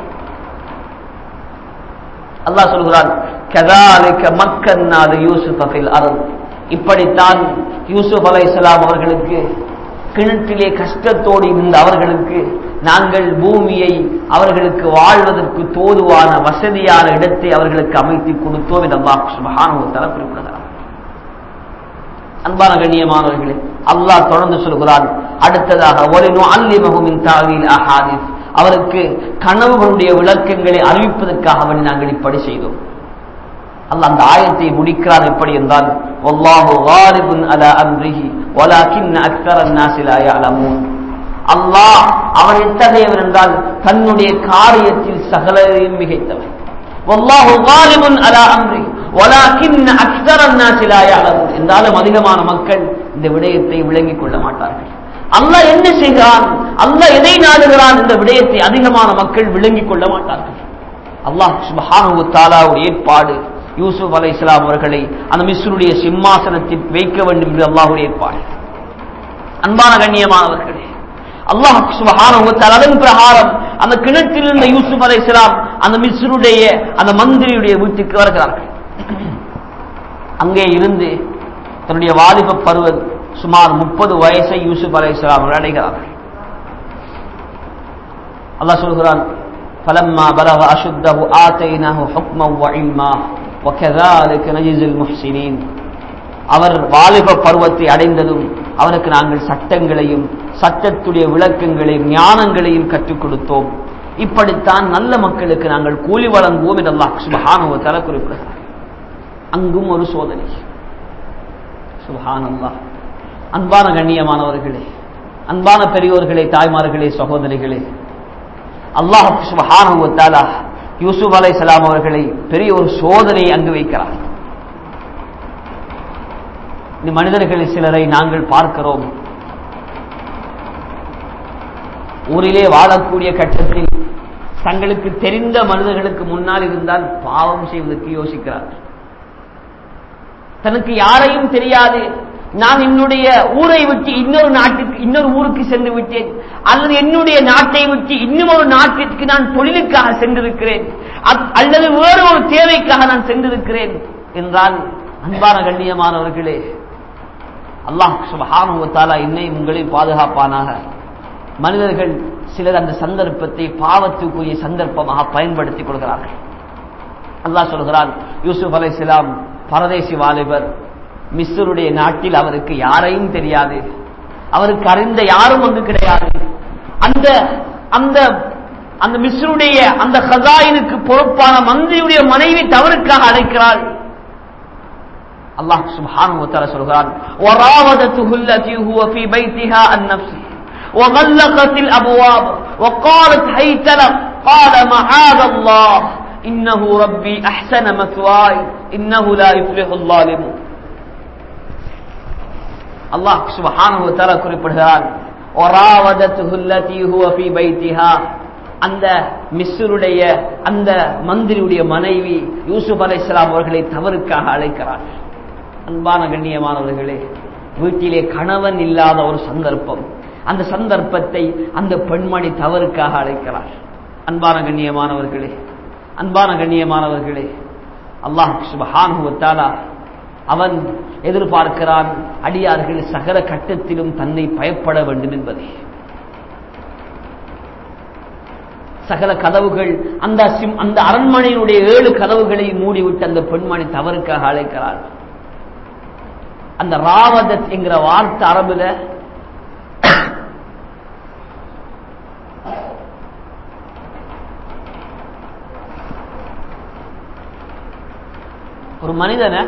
அல்லாஹ் சொல்கிறான் கதாலிக்க மக்கன்னாது யூசுப் அஃபில் அருள் இப்படித்தான் யூசுப் அலை அவர்களுக்கு கிணற்றிலே கஷ்டத்தோடு இருந்த அவர்களுக்கு நாங்கள் பூமியை அவர்களுக்கு வாழ்வதற்கு தோதுவான வசதியான இடத்தை அவர்களுக்கு அமைத்து கொடுத்தோம் என்று அல்லாஹ் சுபஹானுவத்தால குறிப்பிடுகிறார் அன்பான கண்ணியமானவர்களே அல்லாஹ் தொடர்ந்து சொல்கிறான் அடுத்ததாக ஒரு அல்லிமகுமின் தாவில் அஹாதிஸ் அவருக்கு கனவுகளுடைய விளக்கங்களை அறிவிப்பதற்காக வேண்டி நாங்கள் இப்படி செய்தோம் அல்ல அந்த ஆயத்தை முடிக்கிறார் எப்படி என்றால் வல்லாஹு காலிபுன் அலா அம்ரிஹி வலாக்கின் அக்தர் அன்னாசி லா யஅலமூன் அல்லாஹ் அவன் எத்தகையவன் என்றால் தன்னுடைய காரியத்தில் சகலரையும் மிகைத்தவன் வல்லாஹு காலிபுன் அலா அம்ரி வலாக்கின் அக்தர் அன்னாசி லா யஅலமூன் என்றாலும் அதிகமான மக்கள் இந்த விடயத்தை விளங்கிக் கொள்ள மாட்டார்கள் அல்லாஹ் என்ன செய்கிறான் அல்லாஹ் எதை நாடுகிறான் இந்த விடயத்தை அதிகமான மக்கள் விளங்கிக் கொள்ள மாட்டார்கள் அல்லாஹ் சுபஹானு தாலாவுடைய ஏற்பாடு யூசுப் அலை இஸ்லாம் அவர்களை அந்த மிஸ்ருடைய சிம்மாசனத்தில் வைக்க வேண்டும் என்று அல்லாஹுடைய ஏற்பாடு அன்பான கண்ணியமானவர்களே அல்லாஹ் சுபஹானு அதன் பிரகாரம் அந்த கிணற்றில் இருந்த யூசுப் அலை இஸ்லாம் அந்த மிஸ்ருடைய அந்த மந்திரியுடைய வீட்டுக்கு வருகிறார்கள் அங்கே இருந்து தன்னுடைய வாலிப பருவம் சுமார் முப்பது வயசை யூசுப் அலை இஸ்லாம் அவர்கள் அடைகிறார்கள் அல்லாஹ் சொல்கிறான் فلما بلغ أشده آتيناه حكما وعلما وَكَذَلِكَ نَجْزِي الْمُحْسِنِينَ அவர் வாலிப பருவத்தை அடைந்ததும் அவனுக்கு நாங்கள் சட்டங்களையும் சட்டத்துடைய விளக்கங்களையும் ஞானங்களையும் கற்றுக் கொடுத்தோம் இப்படித்தான் நல்ல மக்களுக்கு நாங்கள் கூலி வழங்குவோம் என்று அல்லாஹ் சுபஹானுவ தல குறிப்பிடுகிறார் அங்கும் ஒரு சோதனை சுபஹான் அல்லாஹ் அன்பான கண்ணியமானவர்களே அன்பான பெரியோர்களே தாய்மார்களே சகோதரிகளே அல்லாஹ் சுபஹானுவ தாலா யூசுப் அலை சலாம் அவர்களை பெரிய ஒரு சோதனையை அங்கு வைக்கிறார் இந்த மனிதர்களில் சிலரை நாங்கள் பார்க்கிறோம் ஊரிலே வாழக்கூடிய கட்டத்தில் தங்களுக்கு தெரிந்த மனிதர்களுக்கு முன்னால் இருந்தால் பாவம் செய்வதற்கு யோசிக்கிறார் தனக்கு யாரையும் தெரியாது நான் என்னுடைய ஊரை விட்டு இன்னொரு நாட்டுக்கு இன்னொரு ஊருக்கு சென்று விட்டேன் அல்லது என்னுடைய நாட்டை விட்டு இன்னும் ஒரு நாட்டிற்கு நான் தொழிலுக்காக சென்றிருக்கிறேன் அல்லது வேறு ஒரு தேவைக்காக நான் சென்றிருக்கிறேன் என்றால் அன்பான கண்ணியமானவர்களே அல்லாஹ் சுபஹானுவத்தாலா என்னை உங்களை பாதுகாப்பானாக மனிதர்கள் சிலர் அந்த சந்தர்ப்பத்தை பாவத்துக்குரிய சந்தர்ப்பமாக பயன்படுத்திக் கொள்கிறார்கள் அல்லாஹ் சொல்கிறான் யூசுப் அலை இஸ்லாம் பரதேசி வாலிபர் மிஸ்ருடைய நாட்டில் அவருக்கு யாரையும் தெரியாது அவருக்கு அறிந்த யாரும் அங்கு கிடையாது அந்த அந்த அந்த மிஸ்ருடைய அந்த ஹசாயினுக்கு பொறுப்பான மந்திரியுடைய மனைவி தவறுக்காக அழைக்கிறாள் அல்லாஹ் சுப்ஹானஹு வ தஆலா சொல்கிறான் وراودته التي هو في بيتها عن نفسه وغلقت الابواب وقالت هيت لك قال معاذ الله انه ربي احسن مثواي انه لا يفلح الظالمون அல்லாஹ் சுப்ஹானஹு வ தஆலா குறிப்பிடுகிறான் وراودته التي هو في بيتها அந்த மிஸ்ருடைய அந்த மந்திரியுடைய மனைவி யூசுப் அலைஹிஸ்ஸலாம் அவர்களை தவறுக்காக அழைக்கிறார் அன்பான கண்ணியமானவர்களே வீட்டிலே கணவன் இல்லாத ஒரு சந்தர்ப்பம் அந்த சந்தர்ப்பத்தை அந்த பெண்மணி தவறுக்காக அழைக்கிறார் அன்பான கண்ணியமானவர்களே அன்பான கண்ணியமானவர்களே அல்லாஹ் சுபஹானுவத்தாலா அவன் எதிர்பார்க்கிறான் அடியார்கள் சகல கட்டத்திலும் தன்னை பயப்பட வேண்டும் என்பதை சகல கதவுகள் அந்த அந்த அரண்மனையினுடைய ஏழு கதவுகளை மூடிவிட்டு அந்த பெண்மணி தவறுக்காக அழைக்கிறார் அந்த ராவதத் என்கிற வார்த்தை அரபுல ஒரு மனிதனை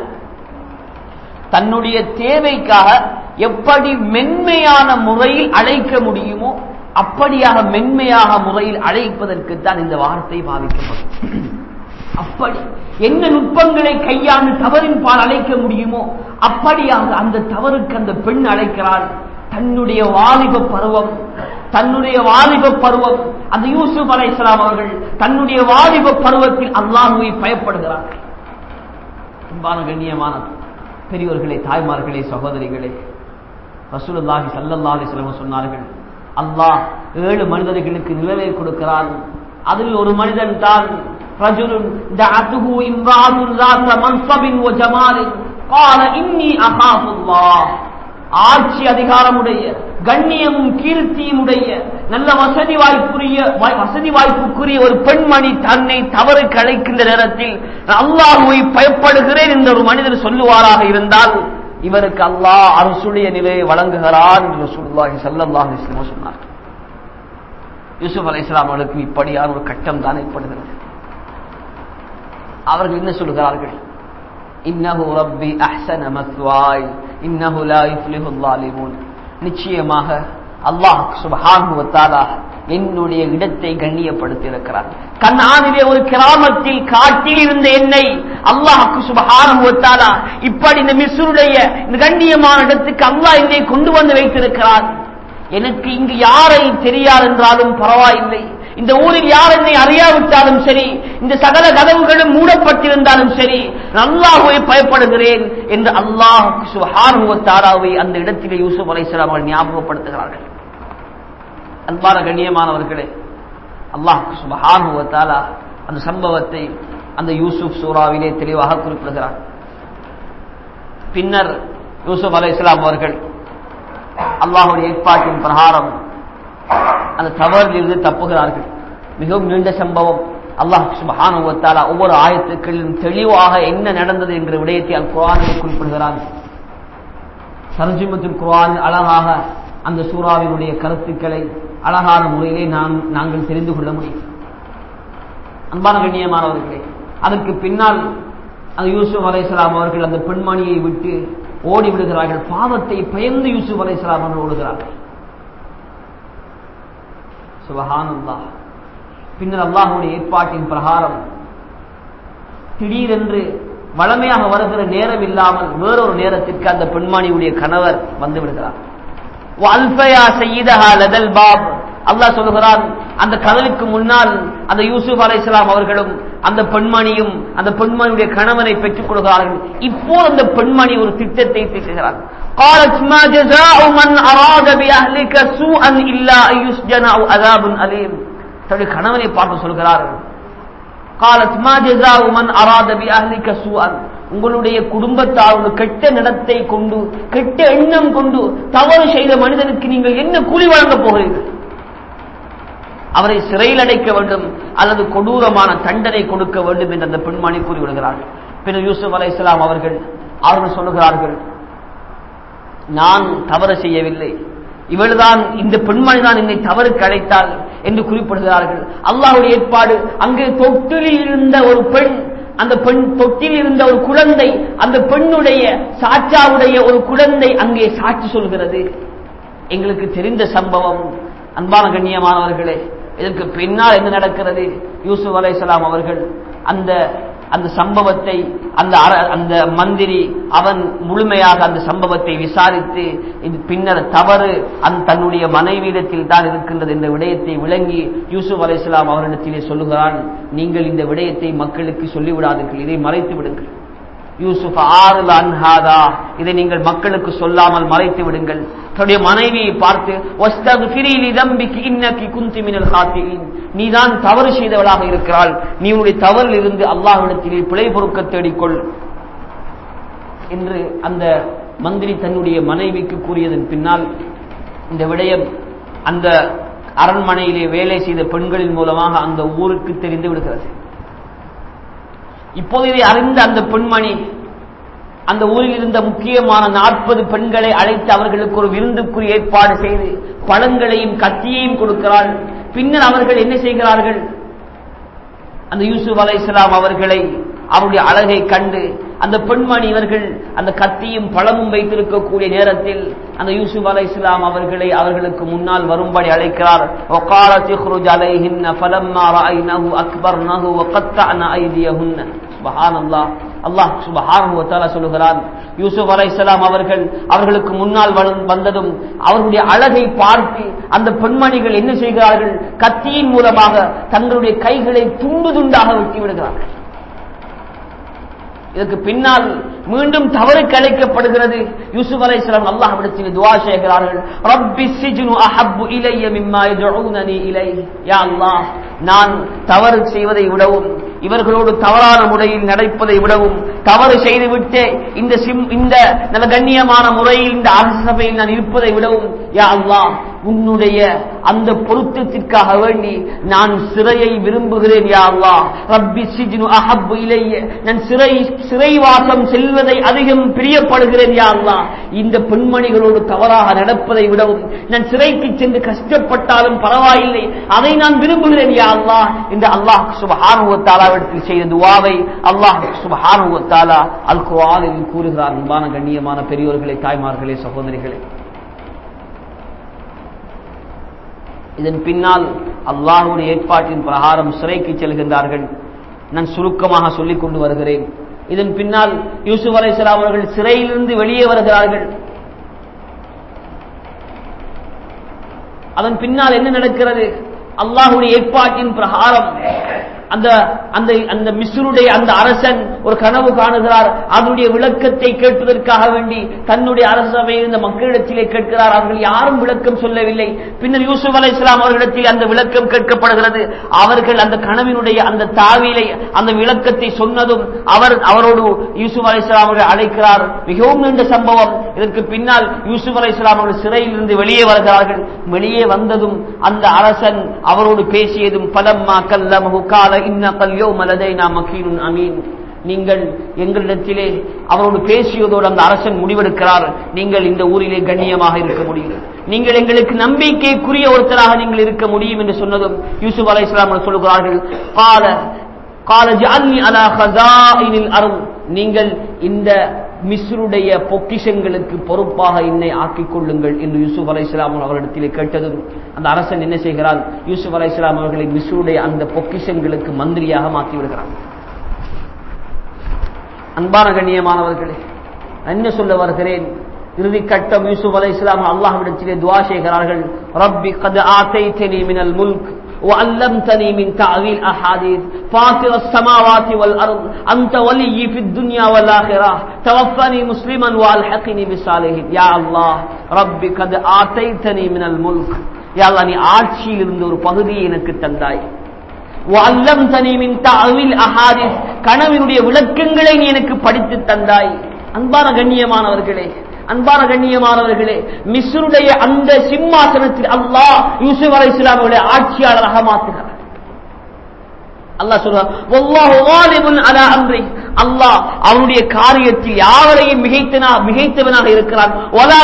தன்னுடைய தேவைக்காக எப்படி மென்மையான முறையில் அழைக்க முடியுமோ அப்படியாக மென்மையாக முறையில் அழைப்பதற்கு தான் இந்த வார்த்தை பாவிக்கப்படும் அப்படி என்ன நுட்பங்களை கையாண்டு தவறின் பால் அழைக்க முடியுமோ அப்படியாக அந்த தவறுக்கு அந்த பெண் அழைக்கிறாள் தன்னுடைய வாலிப பருவம் தன்னுடைய வாலிப பருவம் அந்த யூசுப் அலை இஸ்லாம் அவர்கள் தன்னுடைய வாலிப பருவத்தில் அல்லாஹுவை பயப்படுகிறார்கள் அன்பான கண்ணியமான பெரியோர்களே தாய்மார்களே சகோதரிகளே ரசூலுல்லாஹி ஸல்லல்லாஹு அலைஹி வஸல்லம் சொன்னார்கள் அல்லாஹ் ஏழு மனிதர்களுக்கு நிலவை கொடுக்கிறான் அதில் ஒரு மனிதன் தான் ரஜுலுன் دعته امرأة ذات منصب وجمال قال إني أخاف الله ஆட்சி அதிகாரமுடைய கண்ணியமும் கீர்த்தியும் உடைய நல்ல வசதி வாய்ப்புரிய வசதி வாய்ப்புக்குரிய ஒரு பெண்மணி தன்னை தவறு கலைக்கின்ற நேரத்தில் அல்லாஹுவை பயப்படுகிறேன் என்ற ஒரு மனிதர் சொல்லுவாராக இருந்தால் இவருக்கு அல்லாஹ் அரசுடைய நிலையை வழங்குகிறான் என்று சொல்லுவாகி சல்லல்லாஹ் இஸ்லாம சொன்னார் யூசுப் அலை இஸ்லாம் அவர்களுக்கு இப்படியான ஒரு கட்டம் தான் ஏற்படுகிறது அவர்கள் என்ன சொல்லுகிறார்கள் இன்னஹு ரப்பி அஹ்சன மத்வாய் இன்னஹு லா யுஃப்லிஹு ஸாலிமூன் நிச்சயமாக அல்லாஹ் சுப்ஹானஹு வ தஆலா என்னுடைய இடத்தை கண்ணியப்படுத்தி இருக்கிறார் கண்ணானிலே ஒரு கிராமத்தில் காட்டில் இருந்த என்னை அல்லாஹுக்கு சுபஹானஹு வ தஆலா இப்படி இந்த மிஸ்ருடைய இந்த கண்ணியமான இடத்துக்கு அல்லாஹ் என்னை கொண்டு வந்து வைத்திருக்கிறார் எனக்கு இங்கு யாரை தெரியாது என்றாலும் பரவாயில்லை இந்த ஊரில் யார் என்னை அறியாவிட்டாலும் சரி இந்த சகல கதவுகளும் மூடப்பட்டிருந்தாலும் சரி அல்லாஹுவை பயப்படுகிறேன் என்று அல்லாஹ் சுஹானுவத்தாராவை அந்த இடத்திலே யூசுப் அலைசலாம் அவர்கள் ஞாபகப்படுத்துகிறார்கள் அன்பான கண்ணியமானவர்களே அல்லாஹ் சுபஹானுவத்தாலா அந்த சம்பவத்தை அந்த யூசுப் சூறாவிலே தெளிவாக குறிப்பிடுகிறார் பின்னர் யூசுப் அலைசலாம் அவர்கள் அல்லாஹுடைய ஏற்பாட்டின் பிரகாரம் அந்த தவறிலிருந்து தப்புகிறார்கள் மிகவும் நீண்ட சம்பவம் அல்லாஹ் சுபஹானுவத்தாலா ஒவ்வொரு ஆயத்துக்களிலும் தெளிவாக என்ன நடந்தது என்ற விடயத்தை அல் குரானில் குறிப்பிடுகிறான் சரஜிமத்துல் குரான் அழகாக அந்த சூறாவினுடைய கருத்துக்களை அழகான முறையிலே நாம் நாங்கள் தெரிந்து கொள்ள முடியும் அன்பான கண்ணியமானவர்களே அதற்கு பின்னால் அந்த யூசுப் அலைசலாம் அவர்கள் அந்த பெண்மணியை விட்டு ஓடி விடுகிறார்கள் பாவத்தை பயந்து யூசுப் அலைசலாம் அவர்கள் ஓடுகிறார்கள் சுபஹானல்லா பின்னர் அல்லாஹுடைய ஏற்பாட்டின் பிரகாரம் திடீரென்று வளமையாக வருகிற நேரம் இல்லாமல் வேறொரு நேரத்திற்கு அந்த பெண்மணியுடைய கணவர் வந்து விடுகிறார் பாப் அல்லாஹ் சொல்லுகிறான் அந்த கதலுக்கு முன்னால் அந்த யூசுப் அலைசலாம் அவர்களும் அந்த பெண்மணியும் அந்த பெண்மணியுடைய கணவனை பெற்றுக் கொள்கிறார்கள் இப்போது அந்த பெண்மணி ஒரு திட்டத்தை தீட்டுகிறார் قالت ما جزاء من أراد بأهلك سوءا إلا أن يسجن أو عذاب أليم தன்னுடைய கணவனை பார்த்து சொல்கிறார்கள் قالت ما جزاء من أراد بأهلك سوءا உங்களுடைய குடும்பத்தார் ஒரு கெட்ட நடத்தை கொண்டு கெட்ட எண்ணம் கொண்டு தவறு செய்த மனிதனுக்கு நீங்கள் என்ன கூலி வழங்கப் போகிறீர்கள் அவரை சிறையில் அடைக்க வேண்டும் அல்லது கொடூரமான தண்டனை கொடுக்க வேண்டும் என்று அந்த பெண்மணி கூறிவிடுகிறார்கள் பின்னர் யூசுப் அலை இஸ்லாம் அவர்கள் அவர்கள் சொல்லுகிறார்கள் நான் தவறு செய்யவில்லை இவள்தான் இந்த பெண்மணி தான் என்னை தவறுக்கு அழைத்தாள் என்று குறிப்பிடுகிறார்கள் அல்லாஹுடைய ஏற்பாடு அங்கே தொட்டிலில் இருந்த ஒரு பெண் அந்த பெண் தொட்டில் இருந்த ஒரு குழந்தை அந்த பெண்ணுடைய சாச்சாவுடைய ஒரு குழந்தை அங்கே சாட்சி சொல்கிறது எங்களுக்கு தெரிந்த சம்பவம் அன்பான கண்ணியமானவர்களே இதற்கு பின்னால் என்ன நடக்கிறது யூசுப் அலைசலாம் அவர்கள் அந்த அந்த சம்பவத்தை அந்த அந்த மந்திரி அவன் முழுமையாக அந்த சம்பவத்தை விசாரித்து இது பின்னர் தவறு அந்த தன்னுடைய மனைவியிடத்தில் தான் இருக்கின்றது என்ற விடயத்தை விளங்கி யூசுப் அலைசலாம் அவரிடத்திலே சொல்லுகிறான் நீங்கள் இந்த விடயத்தை மக்களுக்கு சொல்லிவிடாதீர்கள் இதை மறைத்து விடுங்கள் யூசுப் ஆறுல அன்ஹாதா இதை நீங்கள் மக்களுக்கு சொல்லாமல் மறைத்து விடுங்கள் தன்னுடைய மனைவியை பார்த்து நீதான் தவறு செய்தவளாக இருக்கிறாள் நீ உன்னுடைய தவறில் இருந்து அல்லாஹ்விடத்திலே பிழை பொறுக்க தேடிக்கொள் என்று அந்த மந்திரி தன்னுடைய மனைவிக்கு கூறியதன் பின்னால் இந்த விடயம் அந்த அரண்மனையிலே வேலை செய்த பெண்களின் மூலமாக அந்த ஊருக்கு தெரிந்து விடுகிறது இப்போது இதை அறிந்த அந்த பெண்மணி அந்த ஊரில் இருந்த முக்கியமான நாற்பது பெண்களை அழைத்து அவர்களுக்கு ஒரு விருந்துக்குரிய ஏற்பாடு செய்து பழங்களையும் கத்தியையும் கொடுக்கிறாள் பின்னர் அவர்கள் என்ன செய்கிறார்கள் அந்த யூசுப் அலை இஸ்லாம் அவர்களை அவருடைய அழகை கண்டு அந்த பெண்மணி இவர்கள் அந்த கத்தியும் பழமும் வைத்திருக்கக்கூடிய நேரத்தில் அந்த யூசுப் அலை இஸ்லாம் அவர்களை அவர்களுக்கு முன்னால் வரும்படி அழைக்கிறார் அல்லாஹ் சுபஹான சொல்லுகிறான் யூசுப் அலை இஸ்லாம் அவர்கள் அவர்களுக்கு முன்னால் வந்ததும் அவர்களுடைய அழகை பார்த்து அந்த பெண்மணிகள் என்ன செய்கிறார்கள் கத்தியின் மூலமாக தங்களுடைய கைகளை துண்டு துண்டாக வெட்டி விடுகிறார்கள் இதற்கு பின்னால் மீண்டும் தவறு கலைக்கப்படுகிறது யூசுப் அலைஹிஸ்ஸலாம் அல்லாஹ்விடத்தில் துஆ செய்கிறார்கள் ரப்பி சிஜ்னு அஹப்பு இலைய மிம்மா யதுஊனனி இலைஹி யா அல்லாஹ் நான் தவறு செய்வதை விடவும் இவர்களோடு தவறான முறையில் நடப்பதை விடவும் தவறு செய்துவிட்டு இந்த சிம் இந்த நல்ல கண்ணியமான முறையில் இந்த அரசு சபையில் நான் இருப்பதை விடவும் யா அல்லாஹ் உன்னுடைய அந்த பொருத்தத்திற்காக வேண்டி நான் சிறையை விரும்புகிறேன் யா அல்லாஹ் ரப்பி சிஜ்னு அஹப்பு இலைய நான் சிறை சிறைவாசம் செல்வதை அதிகம் பிரியப்படுகிறேன் யா அல்லாஹ் இந்த பெண்மணிகளோடு தவறாக நடப்பதை விடவும் நான் சிறைக்கு சென்று கஷ்டப்பட்டாலும் பரவாயில்லை அதை நான் விரும்புகிறேன் யா அல்லாஹ் இந்த அல்லாஹ் சுபஹானுவத்தாலாவிடத்தில் செய்த துவாவை அல்லாஹ் சுபஹானுவத்தாலா அல் குர்ஆனில் கூறுகிறார் அன்பான கண்ணியமான பெரியோர்களே தாய்மார்களே சகோதரிகளே இதன் பின்னால் அல்லாஹுடைய ஏற்பாட்டின் பிரகாரம் சிறைக்கு செல்கின்றார்கள் நான் சுருக்கமாக சொல்லிக் கொண்டு வருகிறேன் இதன் பின்னால் யூசுப் அலைசலாம் அவர்கள் சிறையிலிருந்து வெளியே வருகிறார்கள் அதன் பின்னால் என்ன நடக்கிறது அல்லாஹுடைய ஏற்பாட்டின் பிரகாரம் அந்த அந்த அந்த மிஸ்ருடைய அந்த அரசன் ஒரு கனவு காணுகிறார் அதனுடைய விளக்கத்தை கேட்பதற்காக வேண்டி தன்னுடைய அரசவை இருந்த மக்களிடத்திலே கேட்கிறார் அவர்கள் யாரும் விளக்கம் சொல்லவில்லை பின்னர் யூசுப் அலை இஸ்லாம் அவர்களிடத்தில் அந்த விளக்கம் கேட்கப்படுகிறது அவர்கள் அந்த கனவினுடைய அந்த தாவிலை அந்த விளக்கத்தை சொன்னதும் அவர் அவரோடு யூசுப் அலை இஸ்லாம் அவர்கள் அழைக்கிறார் மிகவும் நீண்ட சம்பவம் இதற்கு பின்னால் யூசுப் அலை இஸ்லாம் அவர்கள் சிறையில் இருந்து வெளியே வருகிறார்கள் வெளியே வந்ததும் அந்த அரசன் அவரோடு பேசியதும் பலம்மா கல்லமஹு கால இன்னகல் யௌம லதைனா மகீனுன் அமீன் நீங்கள் எங்களிடத்திலே அவரோடு பேசியதோடு அந்த அரசன் முடிவெடுக்கிறார் நீங்கள் இந்த ஊரிலே கண்ணியமாக இருக்க முடியும் நீங்கள் எங்களுக்கு நம்பிக்கைக்குரிய ஒருத்தராக நீங்கள் இருக்க முடியும் என்று சொன்னதும் யூசுப் அலை இஸ்லாம் சொல்லுகிறார்கள் கால கால ஜாலி அலா ஹசாயினில் அருள் நீங்கள் இந்த மிஸ்ருடைய பொக்கிஷங்களுக்கு பொறுப்பாக என்னை ஆக்கிக் கொள்ளுங்கள் என்று யூசுப் அலை இஸ்லாம் அவர்களிடத்திலே கேட்டதும் அந்த அரசன் என்ன செய்கிறான் யூசுப் அலை இஸ்லாம் அவர்களை மிஸ்ருடைய அந்த பொக்கிஷங்களுக்கு மந்திரியாக மாற்றி விடுகிறான் அன்பான கண்ணியமானவர்களே நான் என்ன சொல்ல வருகிறேன் இறுதி கட்டம் யூசுப் அலை இஸ்லாம் அல்லாஹ்விடத்திலே துவா செய்கிறார்கள் ரப்பி கது ஆத்தைத்தனி மினல் முல்க் وعلمتني من تعويل أحاديث فاطر السماوات والأرض أنت ولي في الدنيا والآخرة توفني مسلما والحقني بالصالحين يا الله ربي قد آتيتني من الملك يا الله நீ ஆட்சியில் இருந்து ஒரு பகுதியை எனக்கு தந்தாய் வல்லம்தனி மின் தஅவில் அஹாதிஸ் கனவினுடைய விளக்கங்களை நீ எனக்கு படித்து தந்தாய் அன்பான கண்ணியமானவர்களே அன்பான கண்ணியமானவர்களே மிஸ்ருடைய அந்த சிம்மாசனத்தில் அல்லாஹ் யூசுப் அலை இஸ்லாமுடைய ஆட்சியாளராக மாற்றுகிறார் அல்லாஹ் சொல்றான் அல்லாஹ் அவனுடைய காரியத்தில் யாவரையும் மிகைத்தனா மிகைத்தவனாக இருக்கிறான்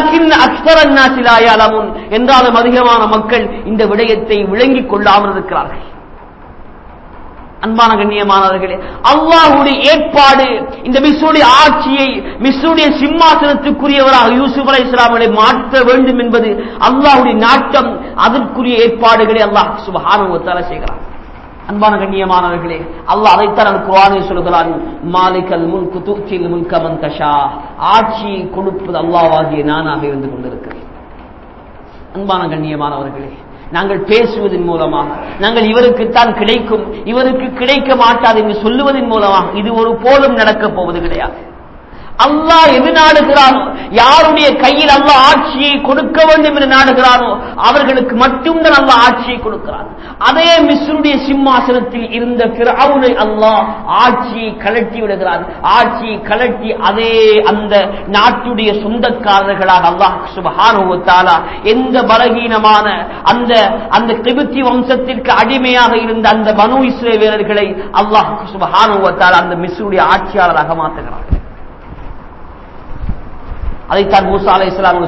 என்றாலும் அதிகமான மக்கள் இந்த விடயத்தை விளங்கிக் கொள்ளாமல் இருக்கிறார்கள் அன்பான கண்ணியமானவர்களே அல்லாஹுடைய ஏற்பாடு இந்த மிஸ்ருடைய ஆட்சியை மிஸ்ருடைய சிம்மாசனத்துக்குரியவராக யூசுப் அலை இஸ்லாமலை மாற்ற வேண்டும் என்பது அல்லாஹுடைய நாட்டம் அதற்குரிய ஏற்பாடுகளை அல்லாஹ் சுபஹானுவத்தால செய்கிறார் அன்பான கண்ணியமானவர்களே அல்லாஹ் அதைத்தான் குரானை சொல்கிறான் மாலிகல் முன்கு தூக்கில் முன்கமன் தஷா ஆட்சியை கொடுப்பது அல்லாவாகிய நானாக இருந்து கொண்டிருக்கிறேன் அன்பான கண்ணியமானவர்களே நாங்கள் பேசுவதன் மூலமாக நாங்கள் இவருக்குத்தான் கிடைக்கும் இவருக்கு கிடைக்க மாட்டாது என்று சொல்லுவதன் மூலமாக இது ஒரு போலும் நடக்கப் போவது கிடையாது அல்லாஹ் எது நாடுகிறானோ யாருடைய கையில் அல்லாஹ் ஆட்சியை கொடுக்க வேண்டும் என்று நாடுகிறானோ அவர்களுக்கு மட்டும்தான் அல்லாஹ் ஆட்சியை கொடுக்கிறான் அதே மிஸ்ருடைய சிம்மாசனத்தில் இருந்த பிறவுனை அல்லாஹ் ஆட்சியை கலட்டி விடுகிறான் ஆட்சியை கலட்டி அதே அந்த நாட்டுடைய சொந்தக்காரர்களாக அல்லாஹ் சுபஹானுவத்தாலா எந்த பலகீனமான அந்த அந்த கிபுத்தி வம்சத்திற்கு அடிமையாக இருந்த அந்த பனு இஸ்ரேவேலர்களை அல்லாஹ் சுபஹானுவத்தாலா அந்த மிஸ்ருடைய ஆட்சியாளராக மாற்றுகிறார்கள் அதைத்தான் மூசா அலை இஸ்லாம்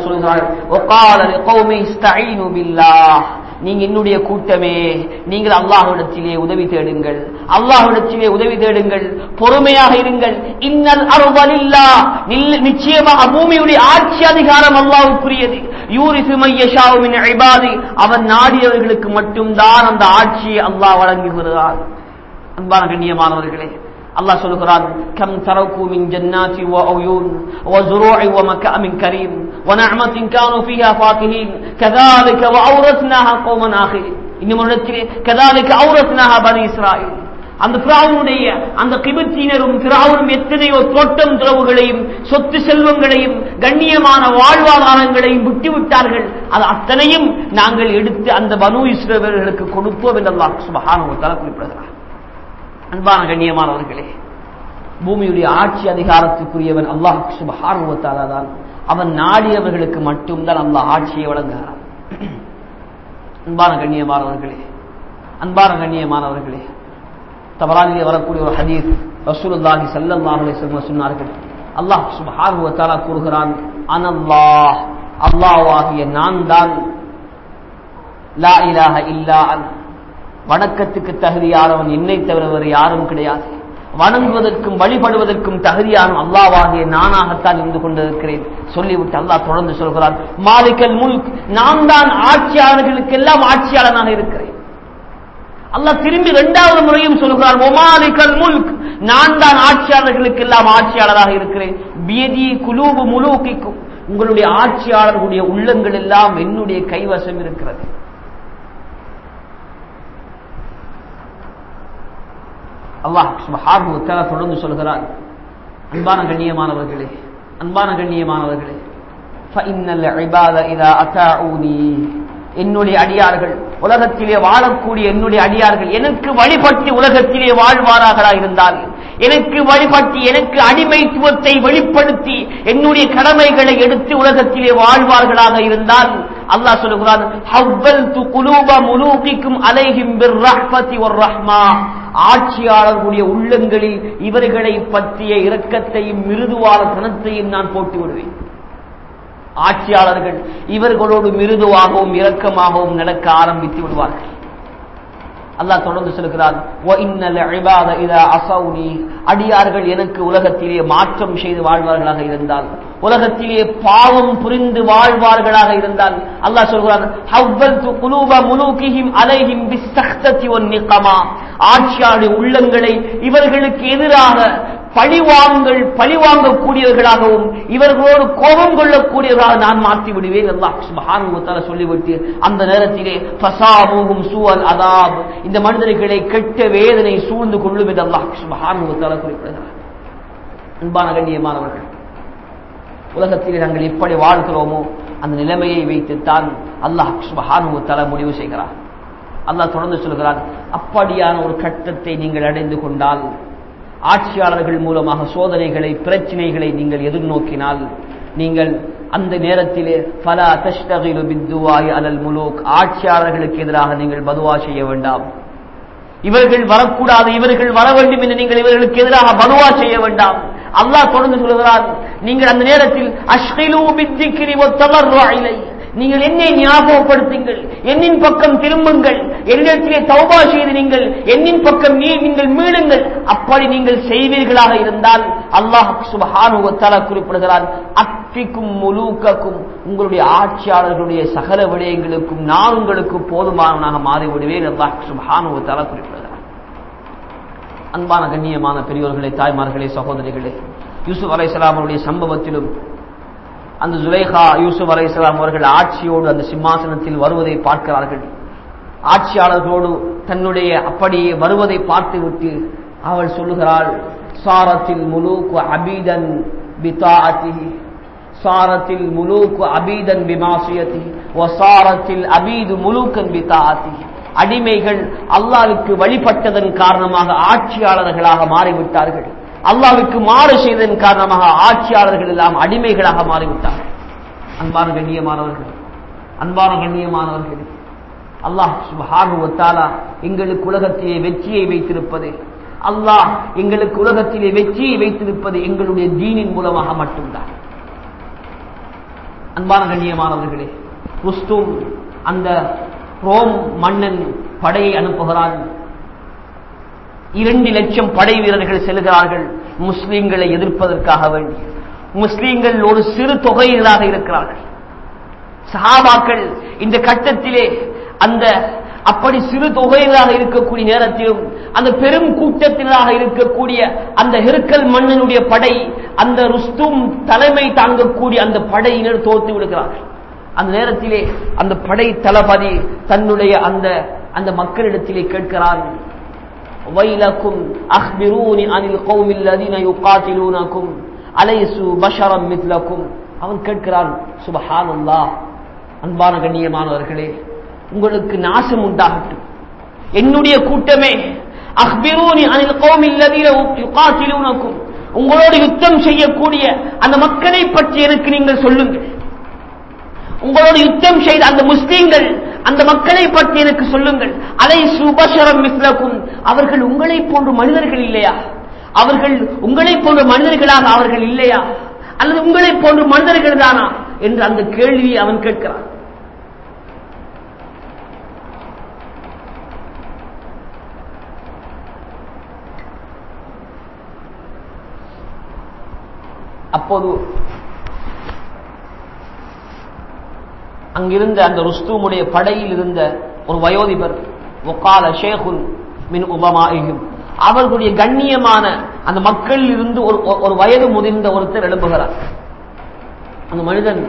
சொல்கிறார்கள் நீங்க என்னுடைய கூட்டமே நீங்கள் அல்லாஹ்விடத்திலே உதவி தேடுங்கள் அல்லாஹ்விடத்திலே உதவி தேடுங்கள் பொறுமையாக இருங்கள் இன்னல் அருவலில்லா நிச்சயமாக பூமியுடைய ஆட்சி அதிகாரம் அல்லாஹுக்குரியது யூரிசு மையஷாவின் இபாதி அவன் நாடியவர்களுக்கு மட்டும்தான் அந்த ஆட்சியை அல்லாஹ் வழங்குகிறார் அன்பான கண்ணியமானவர்களே الله சொல்கிறான் كم تركوا من جنات وعيون وزروع ومكأم كريم ونعمة كانوا فيها فاكهين كذلك وأورثناها قوما آخرين இன்னும் இடத்திலே كذلك أورثناها بني إسرائيل அந்த பிராவுடைய அந்த கிபித்தினரும் பிராவுனும் எத்தனையோ தோட்டம் துறவுகளையும் சொத்து செல்வங்களையும் கண்ணியமான வாழ்வாதாரங்களையும் விட்டுவிட்டார்கள் அது அத்தனையும் நாங்கள் எடுத்து அந்த பனு இஸ்ரேவர்களுக்கு கொடுப்போம் என்று அல்லாஹ் சுபஹானுவத்தால் குறிப்பிடுகிறார் அன்பான கண்ணியமானவர்களே பூமியுடைய ஆட்சி அதிகாரத்துக்குரியவன் அல்லாஹ் சுபஹானுவத்தாலா தான் அவன் நாடியவர்களுக்கு மட்டும்தான் அல்லாஹ் ஆட்சியை வழங்குகிறான் அன்பான கண்ணியமானவர்களே அன்பான கண்ணியமானவர்களே தவறானிலே வரக்கூடிய ஒரு ஹதீஸ் ரசூலுல்லாஹி ஸல்லல்லாஹு அலைஹி வஸல்லம் சொன்னார்கள் அல்லாஹ் சுப்ஹானஹு வ தஆலா கூறுகிறான் அனல்லாஹ் அல்லாஹ்வாகிய நான் தான் லா இலாஹ இல்லா அன் வணக்கத்துக்கு தகுதியானவன் என்னை தவிர வேறு யாரும் கிடையாது வணங்குவதற்கும் வழிபடுவதற்கும் தகுதியான அல்லாவாகிய நானாகத்தான் இருந்து கொண்டிருக்கிறேன் சொல்லிவிட்டு அல்லாஹ் தொடர்ந்து சொல்கிறான் மாலிக்கல் முல்க் நான் தான் ஆட்சியாளர்களுக்கெல்லாம் ஆட்சியாளனாக இருக்கிறேன் அல்லாஹ் திரும்பி இரண்டாவது முறையும் சொல்கிறார் ஒமாலிக்கல் முல்க் நான் தான் ஆட்சியாளர்களுக்கு எல்லாம் ஆட்சியாளராக இருக்கிறேன் பியதி குலூபு முலூக்கிக்கும் உங்களுடைய ஆட்சியாளர்களுடைய உள்ளங்கள் எல்லாம் என்னுடைய கைவசம் இருக்கிறது அல்லாஹ் சுபஹானஹு வ தஆலா தொடர்ந்து சொல்கிறார் அன்பான கண்ணியமானவர்களே அன்பான கண்ணியமானவர்களே ஃபஇன்னல் இபாத இதா அதாஊனி என்னுடைய அடியார்கள் உலகத்திலே வாழக்கூடிய என்னுடைய அடியார்கள் எனக்கு வழிபட்டு உலகத்திலே வாழ்வாரார்களா இருந்தால் எனக்கு வழிபட்டு எனக்கு அடிமைத்துவத்தை வெளிப்படுத்தி என்னுடைய கடமைகளை எடுத்து உலகத்திலே வாழ்வார்களாக இருந்தால் அல்லாஹ் சொல்லுகிறான் ஹவ்வல் து குலூப முலூகிக்கும் அலைஹிம் பிர் ரஹ்மதி ஒரு ரஹ்மா ஆட்சியாளர்களுடைய உள்ளங்களில் இவர்களை பற்றிய இரக்கத்தையும் மிருதுவான தனத்தையும் நான் போட்டு விடுவேன் ஆட்சியாளர்கள் இவர்களோடு மிருதுவாகவும் இரக்கமாகவும் நடக்க ஆரம்பித்து விடுவார்கள் அல்லாஹ் தொடர்ந்து சொல்கிறார் அடியார்கள் எனக்கு உலகத்திலே மாற்றம் செய்து வாழ்வார்களாக இருந்தால் உலகத்திலே பாவம் புரிந்து வாழ்வார்களாக இருந்தால் அல்லாஹ் சொல்கிறான் ஆட்சியாளுடைய உள்ளங்களை இவர்களுக்கு எதிராக பழிவாங்கள் பழிவாங்கக்கூடியவர்களாகவும் இவர்களோடு கோபம் கொள்ளக்கூடியவர்களாக நான் மாற்றி விடுவேன் அல்லாஹ் சுபஹானுவத்தால சொல்லிவிட்டு அந்த நேரத்திலே ஃபசாமுகும் சூழல் அதாப் இந்த மனிதர்களை கெட்ட வேதனை சூழ்ந்து கொள்ளும் என்று அல்லாஹ் சுபஹானுவத்தால குறிப்பிடுகிறார் அன்பான கண்ணியமானவர்கள் உலகத்தில் நாங்கள் எப்படி வாழ்கிறோமோ அந்த நிலைமையை வைத்துத்தான் அல்லாஹ் சுபஹானுவத்தால முடிவு செய்கிறார் அல்லாஹ் தொடர்ந்து சொல்கிறார் அப்படியான ஒரு கட்டத்தை நீங்கள் அடைந்து கொண்டால் ஆட்சியாளர்கள் மூலமாக சோதனைகளை பிரச்சனைகளை நீங்கள் எதிர்நோக்கினால் நீங்கள் அந்த நேரத்திலே பல அத்தஷ்டகிலு பித்துவாய் அலல் முலோக் ஆட்சியாளர்களுக்கு எதிராக நீங்கள் பதுவா செய்ய வேண்டாம் இவர்கள் வரக்கூடாது இவர்கள் வர வேண்டும் என்று நீங்கள் இவர்களுக்கு எதிராக பதுவா செய்ய வேண்டாம் அல்லாஹ் தொடர்ந்து சொல்கிறார் நீங்கள் அந்த நேரத்தில் அஷ்கிலு பித்திக்கிரி ஒத்தவர் நீங்கள் என்னை ஞாபகப்படுத்துங்கள் என்னின் பக்கம் திரும்புங்கள் என்னிடத்திலே தௌபா செய்து நீங்கள் என்னின் பக்கம் நீ நீங்கள் மீளுங்கள் அப்படி நீங்கள் செய்வீர்களாக இருந்தால் அல்லாஹ் சுபஹானுவத்தால குறிப்பிடுகிறார் அப்பிக்கும் முழுக்கக்கும் உங்களுடைய ஆட்சியாளர்களுடைய சகல விடயங்களுக்கும் நான் உங்களுக்கு போதுமானவனாக மாறிவிடுவேன் அல்லாஹ் சுபஹானுவத்தால குறிப்பிடுகிறார் அன்பான கண்ணியமான பெரியோர்களே தாய்மார்களே சகோதரிகளே யூசுப் அலைசலாமனுடைய சம்பவத்திலும் அந்த ஜுலேஹா யூசுப் அலை இஸ்லாம் அவர்கள் ஆட்சியோடு அந்த சிம்மாசனத்தில் வருவதை பார்க்கிறார்கள் ஆட்சியாளர்களோடு தன்னுடைய அப்படியே வருவதை பார்த்துவிட்டு அவள் சொல்லுகிறாள் சாரத்தில் முலூக்கு அபீதன் பிதாஅத்திஹி சாரத்தில் முலூக்கு அபீதன் பிமாசியத்தி ஒசாரத்தில் அபீது முலூக்கன் பிதாஅத்திஹி அடிமைகள் அல்லாவுக்கு வழிபட்டதன் காரணமாக ஆட்சியாளர்களாக மாறிவிட்டார்கள் அல்லாவுக்கு மாறு செய்ததன் காரணமாக ஆட்சியாளர்கள் எல்லாம் அடிமைகளாக மாறிவிட்டார்கள் அன்பான கண்ணியமானவர்கள் அன்பான கண்ணியமானவர்கள் அல்லாஹ் சுபஹானுவத்தாலா எங்களுக்கு உலகத்திலே வெற்றியை வைத்திருப்பது அல்லாஹ் எங்களுக்கு உலகத்திலே வெற்றியை வைத்திருப்பது எங்களுடைய தீனின் மூலமாக மட்டும்தான் அன்பான கண்ணியமானவர்களே ருஸ்தும் அந்த ரோம் மன்னன் படையை அனுப்புகிறான் இரண்டு லட்சம் படை வீரர்கள் செல்கிறார்கள் முஸ்லீம்களை எதிர்ப்பதற்காக வேண்டி முஸ்லீம்கள் ஒரு சிறு தொகையினராக இருக்கிறார்கள் சஹாபாக்கள் இந்த கட்டத்திலே அந்த அப்படி சிறு தொகையினராக இருக்கக்கூடிய நேரத்திலும் அந்த பெரும் கூட்டத்தினராக இருக்கக்கூடிய அந்த ஹெருக்கல் மன்னனுடைய படை அந்த ருஸ்தும் தலைமை தாங்கக்கூடிய அந்த படையினர் தோத்து விடுகிறார்கள் அந்த நேரத்திலே அந்த படை தளபதி தன்னுடைய அந்த அந்த மக்களிடத்திலே கேட்கிறார் ويلكم أخبروني عن القوم الذين يقاتلونكم أليسوا بشرا مثلكم அவன் கேட்கிறான் சுபஹானல்லா அன்பான கண்ணியமானவர்களே உங்களுக்கு நாசம் உண்டாகட்டும் என்னுடைய கூட்டமே அஹ்பிரூனி அனில் கௌமி அல்லதீன யுகாத்திலூனக்கும் உங்களோடு யுத்தம் செய்யக்கூடிய அந்த மக்களை பற்றி எனக்கு நீங்கள் சொல்லுங்கள் உங்களோடு யுத்தம் செய்த அந்த முஸ்லீம்கள் அந்த மக்களை பற்றி எனக்கு சொல்லுங்கள் அலை சுபசரம் மிஸ்லக்கும் அவர்கள் உங்களை போன்ற மனிதர்கள் இல்லையா அவர்கள் உங்களை போன்ற மனிதர்களாக அவர்கள் இல்லையா அல்லது உங்களை போன்ற மனிதர்கள் தானா என்று அந்த கேள்வியை அவன் கேட்கிறான் அப்போது அங்கிருந்த அந்த ருஸ்தூமுடைய படையில் இருந்த ஒரு வயோதிபர் ஒக்கால ஷேகுன் மின் உபமாயும் அவர்களுடைய கண்ணியமான அந்த மக்களில் இருந்து ஒரு ஒரு வயது முதிர்ந்த ஒருத்தர் எழுப்புகிறார் அந்த மனிதன்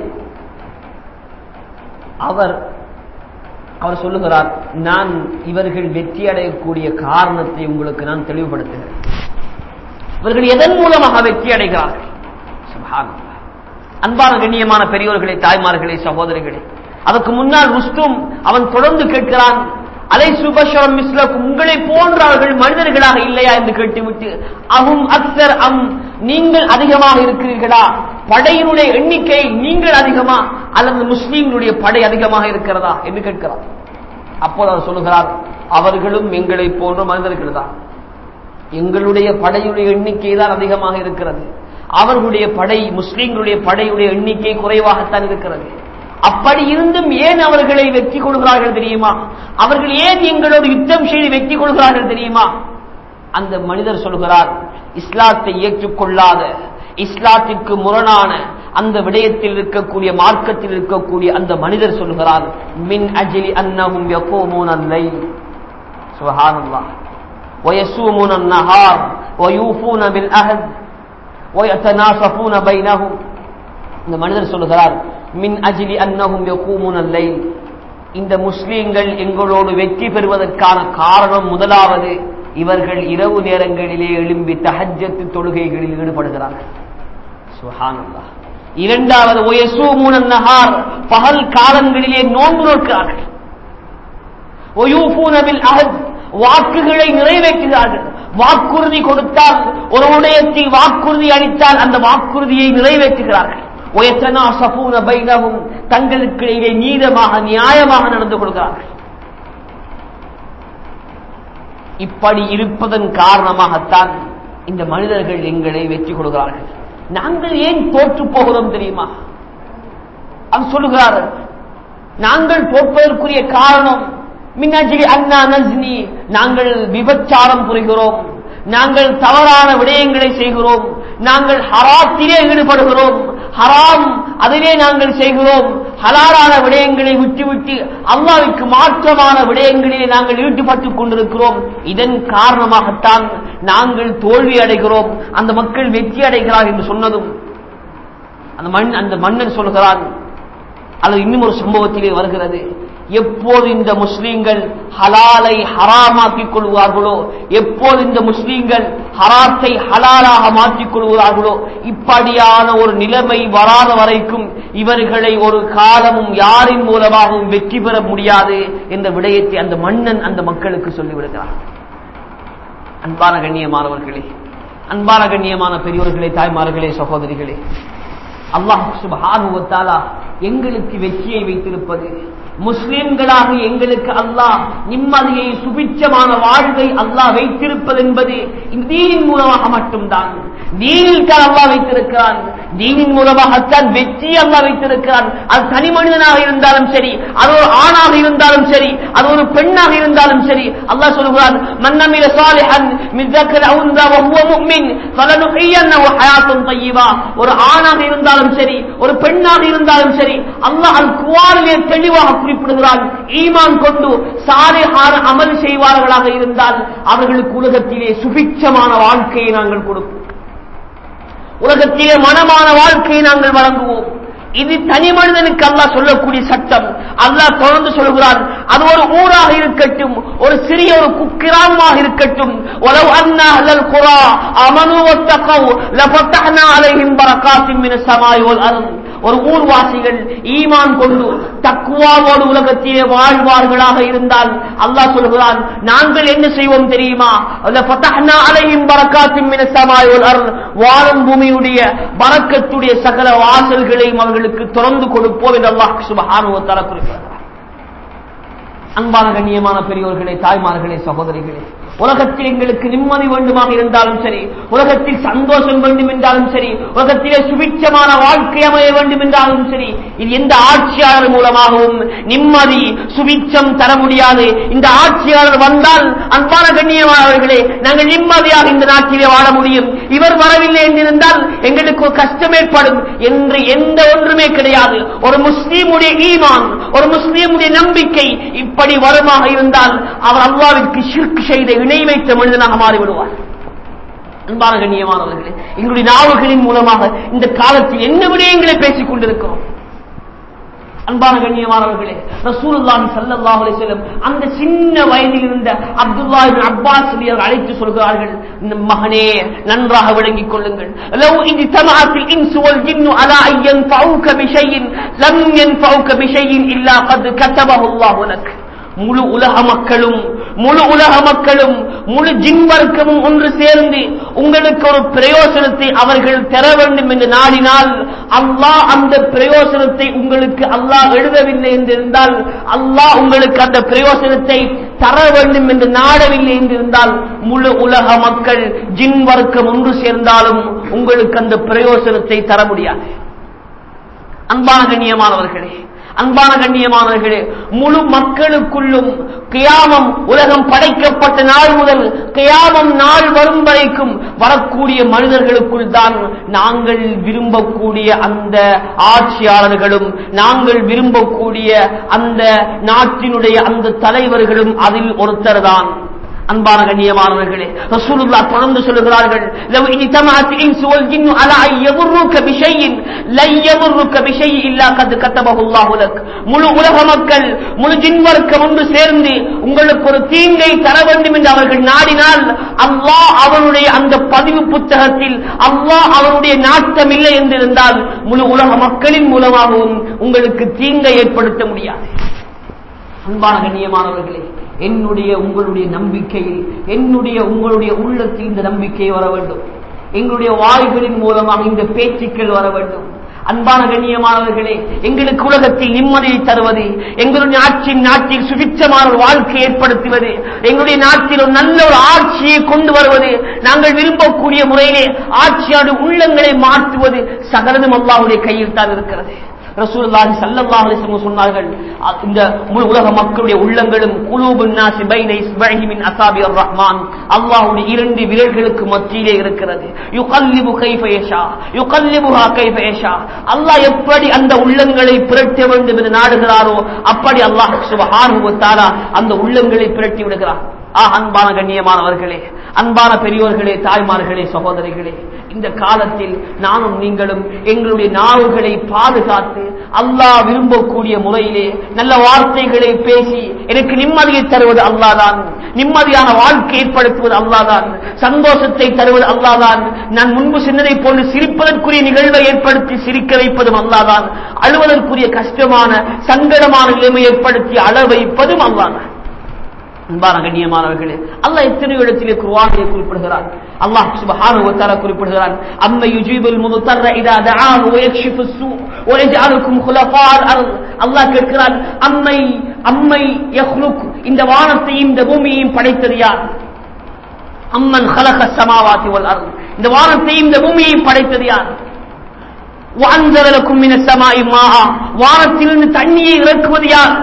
அவர் அவர் சொல்லுகிறார் நான் இவர்கள் வெற்றி அடையக்கூடிய காரணத்தை உங்களுக்கு நான் தெளிவுபடுத்துகிறேன் இவர்கள் எதன் மூலமாக வெற்றி அடைகிறார்கள் சுபஹானல்லாஹ் அன்பான கண்ணியமான பெரியோர்களே தாய்மார்களே சகோதரிகளே அதற்கு முன்னால் ருஸ்தும் அவன் தொடர்ந்து கேட்கிறான் அலை சுபஷரம் மிஸ்லக்கும் உங்களை போன்றவர்கள் மனிதர்களாக இல்லையா என்று கேட்டுவிட்டு அகும் அக்சர் அம் நீங்கள் அதிகமாக இருக்கிறீர்களா படையினுடைய எண்ணிக்கை நீங்கள் அதிகமா அல்லது முஸ்லீம்களுடைய படை அதிகமாக இருக்கிறதா என்று கேட்கிறார் அப்போது அவர் சொல்லுகிறார் அவர்களும் எங்களை போன்ற மனிதர்கள் தான் எங்களுடைய படையுடைய எண்ணிக்கை தான் அதிகமாக இருக்கிறது அவர்களுடைய படை முஸ்லிம்களுடைய படையுடைய எண்ணிக்கை குறைவாகத்தான் இருக்கிறது அப்படி இருந்தும் ஏன் அவர்களை வெற்றி கொள்கிறார்கள் தெரியுமா அவர்கள் ஏன் எங்களோடு யுத்தம் செய்து வெற்றி கொள்கிறார்கள் தெரியுமா அந்த மனிதர் சொல்கிறார் இஸ்லாத்தை ஏற்றுக்கொள்ளாத இஸ்லாத்திற்கு முரணான அந்த விடயத்தில் இருக்கக்கூடிய மார்க்கத்தில் இருக்கக்கூடிய அந்த மனிதர் சொல்கிறார் மின் அஜிலி அன்னஹும் யகூமூன அல்லைல் சுப்ஹானல்லாஹ் ويصومون النهار ويوفون بالعهد ويتناصفون بينهم இந்த மனிதர் சொல்லுகிறார் மின் அஜிலி அன்னஹும் யகூமுன அல்லைல் இந்த முஸ்லீம்கள் எங்களோடு வெற்றி பெறுவதற்கான காரணம் முதலாவது இவர்கள் இரவு நேரங்களிலே எழும்பி தஹஜ்ஜத்து தொழுகைகளில் ஈடுபடுகிறார்கள் சுஹானல்லாஹ் இரண்டாவது ஒயசூமுன நஹார் பகல் காலங்களிலே நோன்பு நோக்கிறார்கள் ஒயூஃபூன பில் அஹத் வாக்குகளை நிறைவேற்றுகிறார்கள் வாக்குறுதி கொடுத்தால் ஒரு உடையத்தில் வாக்குறுதி அளித்தால் அந்த வாக்குறுதியை நிறைவேற்றுகிறார்கள் பைனவும் தங்களுக்கு இடையே நீதமாக நியாயமாக நடந்து கொள்கிறார்கள் இப்படி இருப்பதன் காரணமாகத்தான் இந்த மனிதர்கள் எங்களை வெற்றி கொள்கிறார்கள் நாங்கள் ஏன் தோற்று போகிறோம் தெரியுமா அது சொல்லுகிறார் நாங்கள் தோற்பதற்குரிய காரணம் மின்னஜிலி அண்ணா நஸ்னி நாங்கள் விபச்சாரம் புரிகிறோம் நாங்கள் தவறான விடயங்களை செய்கிறோம் நாங்கள் ஹராத்திலே ஈடுபடுகிறோம் ஹராம் அதிலே நாங்கள் செய்கிறோம் ஹலாலான விடயங்களை விட்டுவிட்டு அல்லாவிற்கு மாற்றமான விடயங்களிலே நாங்கள் ஈடுபட்டுக் கொண்டிருக்கிறோம் இதன் காரணமாகத்தான் நாங்கள் தோல்வி அடைகிறோம் அந்த மக்கள் வெற்றி அடைகிறார் என்று சொன்னதும் அந்த மண் அந்த மன்னன் சொல்கிறான் அல்லது இன்னும் ஒரு சம்பவத்திலே வருகிறது எப்போது இந்த முஸ்லீம்கள் ஹலாலை ஹராமாக்கிக் கொள்வார்களோ எப்போது இந்த முஸ்லீம்கள் ஹராத்தை ஹலாலாக மாற்றிக் கொள்கிறார்களோ இப்படியான ஒரு நிலைமை வராத வரைக்கும் இவர்களை ஒரு காலமும் யாரின் மூலமாகவும் வெற்றி பெற முடியாது என்ற விடயத்தை அந்த மன்னன் அந்த மக்களுக்கு சொல்லிவிடுகிறார் அன்பான கண்ணியமானவர்களே அன்பான கண்ணியமான பெரியோர்களே தாய்மார்களே சகோதரிகளே அல்லாஹ் சுபஹானுவத்தாலா எங்களுக்கு வெற்றியை வைத்திருப்பது முஸ்லிம்களாக எங்களுக்கு அல்லாஹ் நிம்மதியை சுபிச்சமான வாழ்வை அல்லாஹ் வைத்திருப்பது என்பது இந்த தீனின் மூலமாக மட்டும்தான் தீனில் தான் அல்லாஹ் வைத்திருக்கிறான் தீனின் மூலமாகத்தான் வெற்றி அல்லாஹ் வைத்திருக்கிறான் அது தனி மனிதனாக இருந்தாலும் சரி அது ஒரு ஆணாக இருந்தாலும் சரி அது ஒரு பெண்ணாக இருந்தாலும் சரி அல்லாஹ் சொல்கிறான் மன்னமில சாலிஹன் மிஸ்ஸக்கர் அவுந்தா வஹுவ முஃமின் ஃபலனுஹியன்னஹு ஹயாத்துன் தய்யிபா ஒரு ஆணாக இருந்தாலும் சரி ஒரு பெண்ணாக இருந்தாலும் சரி அல்லாஹ் அல் குர்ஆனிலே தெளிவாக குறிப்பிடுகிறான் ஈமான் கொண்டு சாலிஹான அமல் செய்வார்களாக இருந்தால் அவர்களுக்கு உலகத்திலே சுபிட்சமான வாழ்க்கையை நாங்கள் கொடுப்போம் உலகத்திலே மனமான வாழ்க்கையை நாங்கள் வழங்குவோம் இது தனி மனிதனுக்கு அல்லாஹ் சொல்லக்கூடிய சட்டம் அல்லாஹ் தொடர்ந்து சொல்கிறான் அது ஒரு ஊராக இருக்கட்டும் ஒரு சிறிய ஒரு குக்கிராமமாக இருக்கட்டும் உலவு அண்ணா அல்லல் குரா அமனு ஒத்தகவு லபத்தஹ்னா அலைஹிம் பரகாத்தின் மின சமாய் வல் அர்த் ஒரு ஊர்வாசிகள் ஈமான் கொண்டு தக்குவாவோடு உலகத்திலே வாழ்வார்களாக இருந்தால் அல்லாஹ் சொல்கிறான் நாங்கள் என்ன செய்வோம் தெரியுமா அலையும் பறக்காத்தும் வாழும் பூமியுடைய பறக்கத்துடைய சகல வாசல்களையும் அவர்களுக்கு திறந்து கொடுப்போம் என்று அல்லாஹ் சுபஹானுவத்தால குறிப்பிடுகிறார் அன்பான கண்ணியமான பெரியோர்களே தாய்மார்களே சகோதரிகளே உலகத்தில் எங்களுக்கு நிம்மதி வேண்டுமாக இருந்தாலும் சரி உலகத்தில் சந்தோஷம் வேண்டும் என்றாலும் சரி உலகத்திலே சுபிட்சமான வாழ்க்கை அமைய வேண்டும் என்றாலும் சரி இது எந்த ஆட்சியாளர் மூலமாகவும் நிம்மதி சுபிட்சம் தர முடியாது இந்த ஆட்சியாளர் வந்தால் அன்பான கண்ணியமானவர்களே நாங்கள் நிம்மதியாக இந்த நாட்டிலே வாழ முடியும் இவர் வரவில்லை என்றிருந்தால் எங்களுக்கு ஒரு கஷ்டம் ஏற்படும் என்று எந்த ஒன்றுமே கிடையாது ஒரு முஸ்லீமுடைய ஈமான் ஒரு முஸ்லீமுடைய நம்பிக்கை இப்படி வருமாக இருந்தால் அவர் அல்லாவிற்கு ஷிர்க் செய்த இணை வைத்த மனிதனாக மாறிவிடுவார் அன்பான கண்ணியமானவர்களே எங்களுடைய நாவுகளின் மூலமாக இந்த காலத்தில் என்ன விடயங்களை பேசிக் கொண்டிருக்கிறோம் அன்பான கண்ணியமானவர்களே ரசூலுல்லாஹி ஸல்லல்லாஹு அலைஹி வஸல்லம் அந்த சின்ன வயதில் இருந்த அப்துல்லாஹ் இப்னு அப்பாஸ் அவர் அழைத்து சொல்கிறார்கள் மகனே நன்றாக விளங்கிக் கொள்ளுங்கள் லவ் இன் தமஅத்தில் இன்சு வல் ஜின்னு அலா அன் யன்ஃபவுக பிஷைஇன் லம் யன்ஃபவுக பிஷைஇன் இல்லா கத் கதபஹு அல்லாஹு லக் முழு உலக மக்களும் முழு உலக மக்களும் முழு ஜின் வர்க்கமும் ஒன்று சேர்ந்து உங்களுக்கு ஒரு பிரயோசனத்தை அவர்கள் தர வேண்டும் என்று நாடினால் அல்லாஹ் அந்த பிரயோசனத்தை உங்களுக்கு அல்லாஹ் எழுதவில்லை என்றிருந்தால் அல்லாஹ் உங்களுக்கு அந்த பிரயோசனத்தை தர வேண்டும் என்று நாடவில்லை என்றிருந்தால் முழு உலக மக்கள் ஜின் வர்க்கம் ஒன்று சேர்ந்தாலும் உங்களுக்கு அந்த பிரயோசனத்தை தர முடியாது அன்பான கண்ணியமானவர்களே அன்பான கண்ணியமானவர்களே முழு மக்களுக்குள்ளும் கியாமம் உலகம் படைக்கப்பட்ட நாள் முதல் கியாமம் நாள் வரும் வரைக்கும் வரக்கூடிய மனிதர்களுக்குள் தான் நாங்கள் விரும்பக்கூடிய அந்த ஆட்சியாளர்களும் நாங்கள் விரும்பக்கூடிய அந்த நாட்டினுடைய அந்த தலைவர்களும் அதில் ஒருத்தர் தான் அன்பான கண்ணியமானவர்களே ரசூலுல்லா தொடர்ந்து சொல்லுகிறார்கள் لو اجتمعت الانس والجن على ان يضروك بشيء لن يضرك بشيء الا قد كتبه الله لك முழு உலக மக்கள் முழு ஜின் வர்க்கம் ஒன்று சேர்ந்து உங்களுக்கு ஒரு தீங்கை தர வேண்டும் என்று அவர்கள் நாடினால் அல்லாஹ் அவருடைய அந்த பதிவு புத்தகத்தில் அல்லாஹ் அவருடைய நாட்டம் இல்லை என்றிருந்தால் முழு உலக மக்களின் மூலமாகவும் உங்களுக்கு தீங்கை ஏற்படுத்த முடியாது அன்பான கண்ணியமானவர்களே என்னுடைய உங்களுடைய நம்பிக்கையில் என்னுடைய உங்களுடைய உள்ளத்தில் இந்த நம்பிக்கை வர வேண்டும் எங்களுடைய வாய்களின் மூலமாக இந்த பேச்சுக்கள் வர வேண்டும் அன்பான கண்ணியமானவர்களே எங்களுக்கு உலகத்தில் நிம்மதியை தருவது எங்களுடைய ஆட்சியின் நாட்டில் சுபிச்சமான ஒரு வாழ்க்கை ஏற்படுத்துவது எங்களுடைய நாட்டில் ஒரு நல்ல ஒரு ஆட்சியை கொண்டு வருவது நாங்கள் விரும்பக்கூடிய முறையிலே ஆட்சியாடு உள்ளங்களை மாற்றுவது சகலதும் அல்லாவுடைய கையில் தான் இருக்கிறது ரசூலுல்லாஹி ஸல்லல்லாஹு அலைஹி வஸல்லம் சொன்னார்கள் அ- இந்த முழு உலக மக்களுடைய உள்ளங்களும் குலூபுன் நாசி பைன இஸ்பஹி மின் அஸாபிர் ரஹ்மான் அல்லாஹ்வுடைய இரண்டு விரல்களுக்கு மத்தியிலே இருக்கிறது யுகல்லிபு கைஃப யஷா யுகல்லிபுஹா கைஃப யஷா அல்லாஹ் எப்படி அந்த உள்ளங்களை பிரட்ட வேண்டும் என்று நாடுகிறாரோ அப்படி அல்லாஹ் சுப்ஹானஹு வ தஆலா அந்த உள்ளங்களை பிரட்டி விடுகிறார் ஆ அன்பான கண்ணியமானவர்களே அன்பான பெரியோர்களே தாய்மார்களே சகோதரிகளே இந்த காலத்தில் நானும் நீங்களும் எங்களுடைய நாவுகளை பாதுகாத்து அல்லாஹ் விரும்பக்கூடிய முறையிலே நல்ல வார்த்தைகளை பேசி எனக்கு நிம்மதியை தருவது அல்லாதான் நிம்மதியான வாழ்க்கை ஏற்படுத்துவது அல்லாதான் சந்தோஷத்தை தருவது அல்லாதான் நான் முன்பு சின்னதை போன்று சிரிப்பதற்குரிய நிகழ்வை ஏற்படுத்தி சிரிக்க வைப்பதும் அல்லாதான் அழுவதற்குரிய கஷ்டமான சங்கடமான நிலைமை ஏற்படுத்தி அழ வைப்பதும் அல்லாதான் அன்பான கண்ணியமானவர்களே அல்லாஹ் எத்தனை இடத்திலே குர்ஆனிலே குறிப்பிடுகிறான் அல்லாஹ் சுப்ஹானஹு வ தஆலா குறிப்பிடுகிறான் அம்மை யுஜீபுல் முதர்ர இதா தஆன் வ யக்ஷிஃபு ஸூ வ யஜ்அலுக்கும் குலஃபால் அர்த் அல்லாஹ் கேட்கிறான் அம்மை அம்மை யஹ்லுக் இந்த வானத்தையும் இந்த பூமியையும் படைத்தது யார் அம்மன் خلق السماوات والارض இந்த வானத்தையும் இந்த பூமியையும் படைத்தது யார் وانزل لكم من السماء ماء வானத்திலிருந்து தண்ணியை இறக்குவது யார்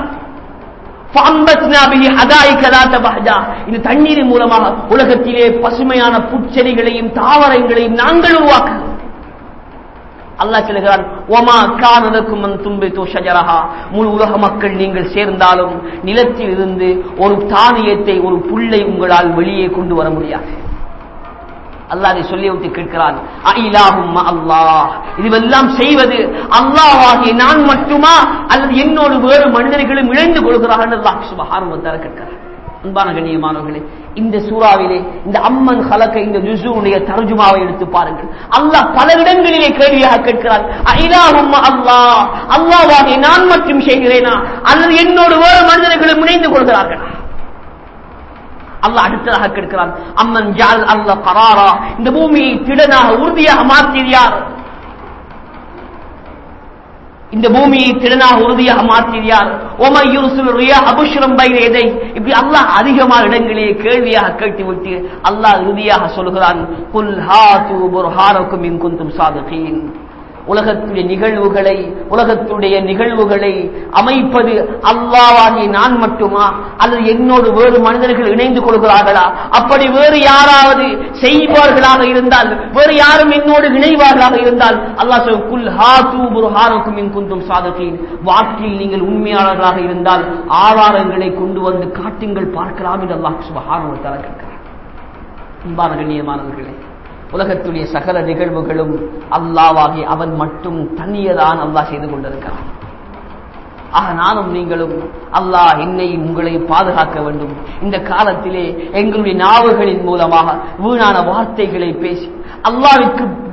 فأنبتنا به حدائق ذات بهجة இந்த தண்ணீரின் மூலமாக உலகத்திலே பசுமையான புற்செடிகளையும் தாவரங்களையும் நாங்கள் உருவாக்குகிறோம் அல்லாஹ் சொல்லுகிறான் ஒமா கானதக்கும் அன் தும்பித்து ஷஜரஹா முழு உலக மக்கள் நீங்கள் சேர்ந்தாலும் நிலத்தில் இருந்து ஒரு தானியத்தை ஒரு புல்லை உங்களால் வெளியே கொண்டு வர முடியாது அல்லாஹ் அதை சொல்லி விட்டு கேட்கிறான் அஇலாஹும் அல்லாஹ் இதுவெல்லாம் செய்வது அல்லாஹ்வாகிய நான் மட்டுமா அல்லது என்னோடு வேறு மனிதர்களும் இணைந்து கொள்கிறார்கள் அல்லாஹ் சுபஹானஹு வ தஆலா கேட்கிறார் அன்பான கண்ணியமானவர்களே இந்த சூறாவிலே இந்த அம்மன் ஹலக்க இந்த ஜுசுனுடைய தர்ஜுமாவை எடுத்து பாருங்கள் அல்லாஹ் பல இடங்களிலே கேள்வியாக கேட்கிறார் அஇலாஹும் அல்லாஹ் அல்லாஹ்வாகிய நான் மட்டும் செய்கிறேனா அல்லது என்னோடு வேறு மனிதர்களும் இணைந்து கொள்கிறார்கள் அல்லாஹ் அடுத்ததாக கேட்கிறான் அம்மன் ஜால் அல்ல கராரா இந்த பூமியை திடனாக உறுதியாக மாற்றியது யார் இந்த பூமியை திடனாக உறுதியாக மாற்றியது யார் ஓமை யூசுல் ரியா அபுஷ்ரம் பைன எதை இப்படி அல்லாஹ் அதிகமான இடங்களிலே கேள்வியாக கேட்டுவிட்டு அல்லாஹ் இறுதியாக சொல்கிறான் குல் ஹாது புர்ஹானக்கும் இன் குந்தும் சாதுகீன் உலகத்துடைய நிகழ்வுகளை உலகத்துடைய நிகழ்வுகளை அமைப்பது அல்லாவாகிய நான் மட்டுமா அல்லது என்னோடு வேறு மனிதர்கள் இணைந்து கொள்கிறார்களா அப்படி வேறு யாராவது செய்வார்களாக இருந்தால் வேறு யாரும் என்னோடு இணைவார்களாக இருந்தால் அல்லாஹ் சொல் குல் ஹாத்து புர்ஹானுக்கும் இன் குந்தும் சாதகீன் வாக்கில் நீங்கள் உண்மையாளர்களாக இருந்தால் ஆதாரங்களை கொண்டு வந்து காட்டுங்கள் பார்க்கலாம் என்று அல்லாஹ் சுபஹானு வ தஆலா கேட்கிறார் அன்பான கண்ணியமானவர்களே உலகத்துடைய சகல நிகழ்வுகளும் அல்லாவாகி அவன் மட்டும் தனியதான் அல்லாஹ் செய்து கொண்டிருக்கிறான் ஆக நானும் நீங்களும் அல்லாஹ் என்னை உங்களை பாதுகாக்க வேண்டும் இந்த காலத்திலே எங்களுடைய நாவுகளின் மூலமாக வீணான வார்த்தைகளை பேசி அல்லாவிற்கு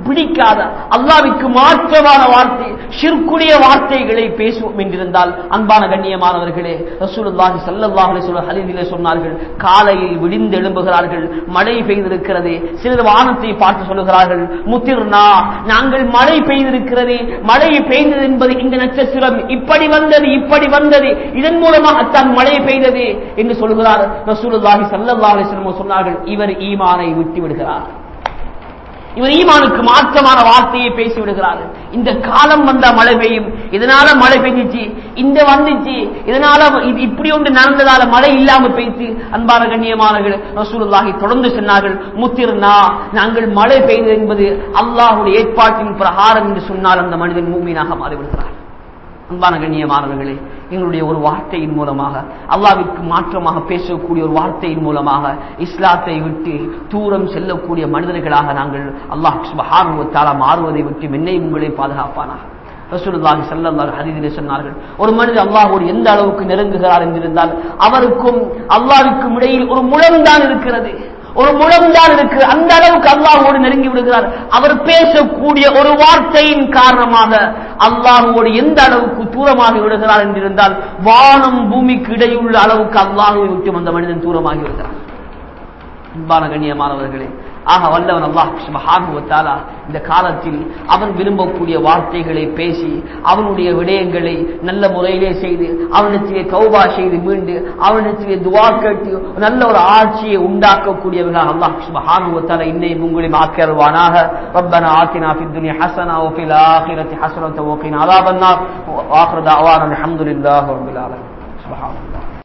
பிடிக்காத அல்லாவிற்கு மாற்றமான வார்த்தை ஷிர்குடைய வார்த்தைகளை பேசுவோம் என்றிருந்தால் அன்பான கண்ணியமானவர்களே ரசூலுல்லாஹி ஸல்லல்லாஹு அலைஹி வஸல்லம் ஹதீஸிலே சொன்னார்கள் காலையில் விழிந்து எழும்புகிறார்கள் மழை பெய்திருக்கிறது சிலர் வானத்தை பார்த்து சொல்லுகிறார்கள் முத்திர்னா நாங்கள் மழை பெய்திருக்கிறது மழை பெய்தது என்பது இந்த நட்சத்திரம் இப்படி வந்தது இப்படி வந்தது இதன் மூலமாகத்தான் மழை பெய்தது என்று சொல்கிறார் ரசூலுல்லாஹி ஸல்லல்லாஹு அலைஹி வஸல்லம் சொன்னார்கள் இவர் ஈமானை விட்டு விடுகிறார் இவர் ஈமானுக்கு மாற்றமான வார்த்தையை பேசி விடுகிறார் இந்த காலம் வந்தா மழை பெய்யும் இதனால மழை பெய்ஞ்சிச்சு இந்த வந்துச்சு இதனால இது இப்படி ஒன்று நடந்ததால மழை இல்லாம பெய்து அன்பான கண்ணியமானவர்கள் ரசூலுல்லாஹி தொடர்ந்து சொன்னார்கள் முத்திர்னா நாங்கள் மழை பெய்தது என்பது அல்லாஹுடைய ஏற்பாட்டின் பிரகாரம் என்று சொன்னால் அந்த மனிதன் மூமீனாக மாறிவிடுகிறார் அன்பான கண்ணியமானவர்களே எங்களுடைய ஒரு வார்த்தையின் மூலமாக அல்லாவிற்கு மாற்றமாக பேசக்கூடிய ஒரு வார்த்தையின் மூலமாக இஸ்லாத்தை விட்டு தூரம் செல்லக்கூடிய மனிதர்களாக நாங்கள் அல்லாஹ் சுபஹானுவத்தால மாறுவதை விட்டு மென்னை உங்களை பாதுகாப்பானாக ரசூலுல்லாஹி ஸல்லல்லாஹு ஹதீஸிலே சொன்னார்கள் ஒரு மனிதர் அல்லாஹ்வோடு எந்த அளவுக்கு நெருங்குகிறார் என்றிருந்தால் அவருக்கும் அல்லாஹ்வுக்கும் இடையில் ஒரு முழம்தான் இருக்கிறது ஒரு முழம்தான் இருக்கு அந்த அளவுக்கு அல்லாஹோடு நெருங்கி விடுகிறார் அவர் பேசக்கூடிய ஒரு வார்த்தையின் காரணமாக அல்லாஹோடு எந்த அளவுக்கு தூரமாகி விடுகிறார் என்றிருந்தால் வானம் பூமிக்கு இடையுள்ள அளவுக்கு அல்லாஹுவை விட்டு அந்த மனிதன் தூரமாகி விடுகிறார் அன்பான கண்ணியமானவர்களே ஆக வல்லவன் அல்லாஹ் சுபஹானுவத்தாலா இந்த காலத்தில் அவன் விரும்பக்கூடிய வார்த்தைகளை பேசி அவனுடைய விடயங்களை நல்ல முறையிலே செய்து அவனிடத்திலே தௌபா செய்து மீண்டு அவனிடத்திலே துவா கேட்டு நல்ல ஒரு ஆட்சியை உண்டாக்கக்கூடியவர்கள் அல்லாஹ் சுபஹானுவத்தாலா இன்னையும் உங்களையும் ஆக்கியருவானாக ربنا آتنا في الدنيا حسنة وفي الآخرة حسنة وقنا عذاب النار وآخر دعوانا الحمد لله رب العالمين سبحان الله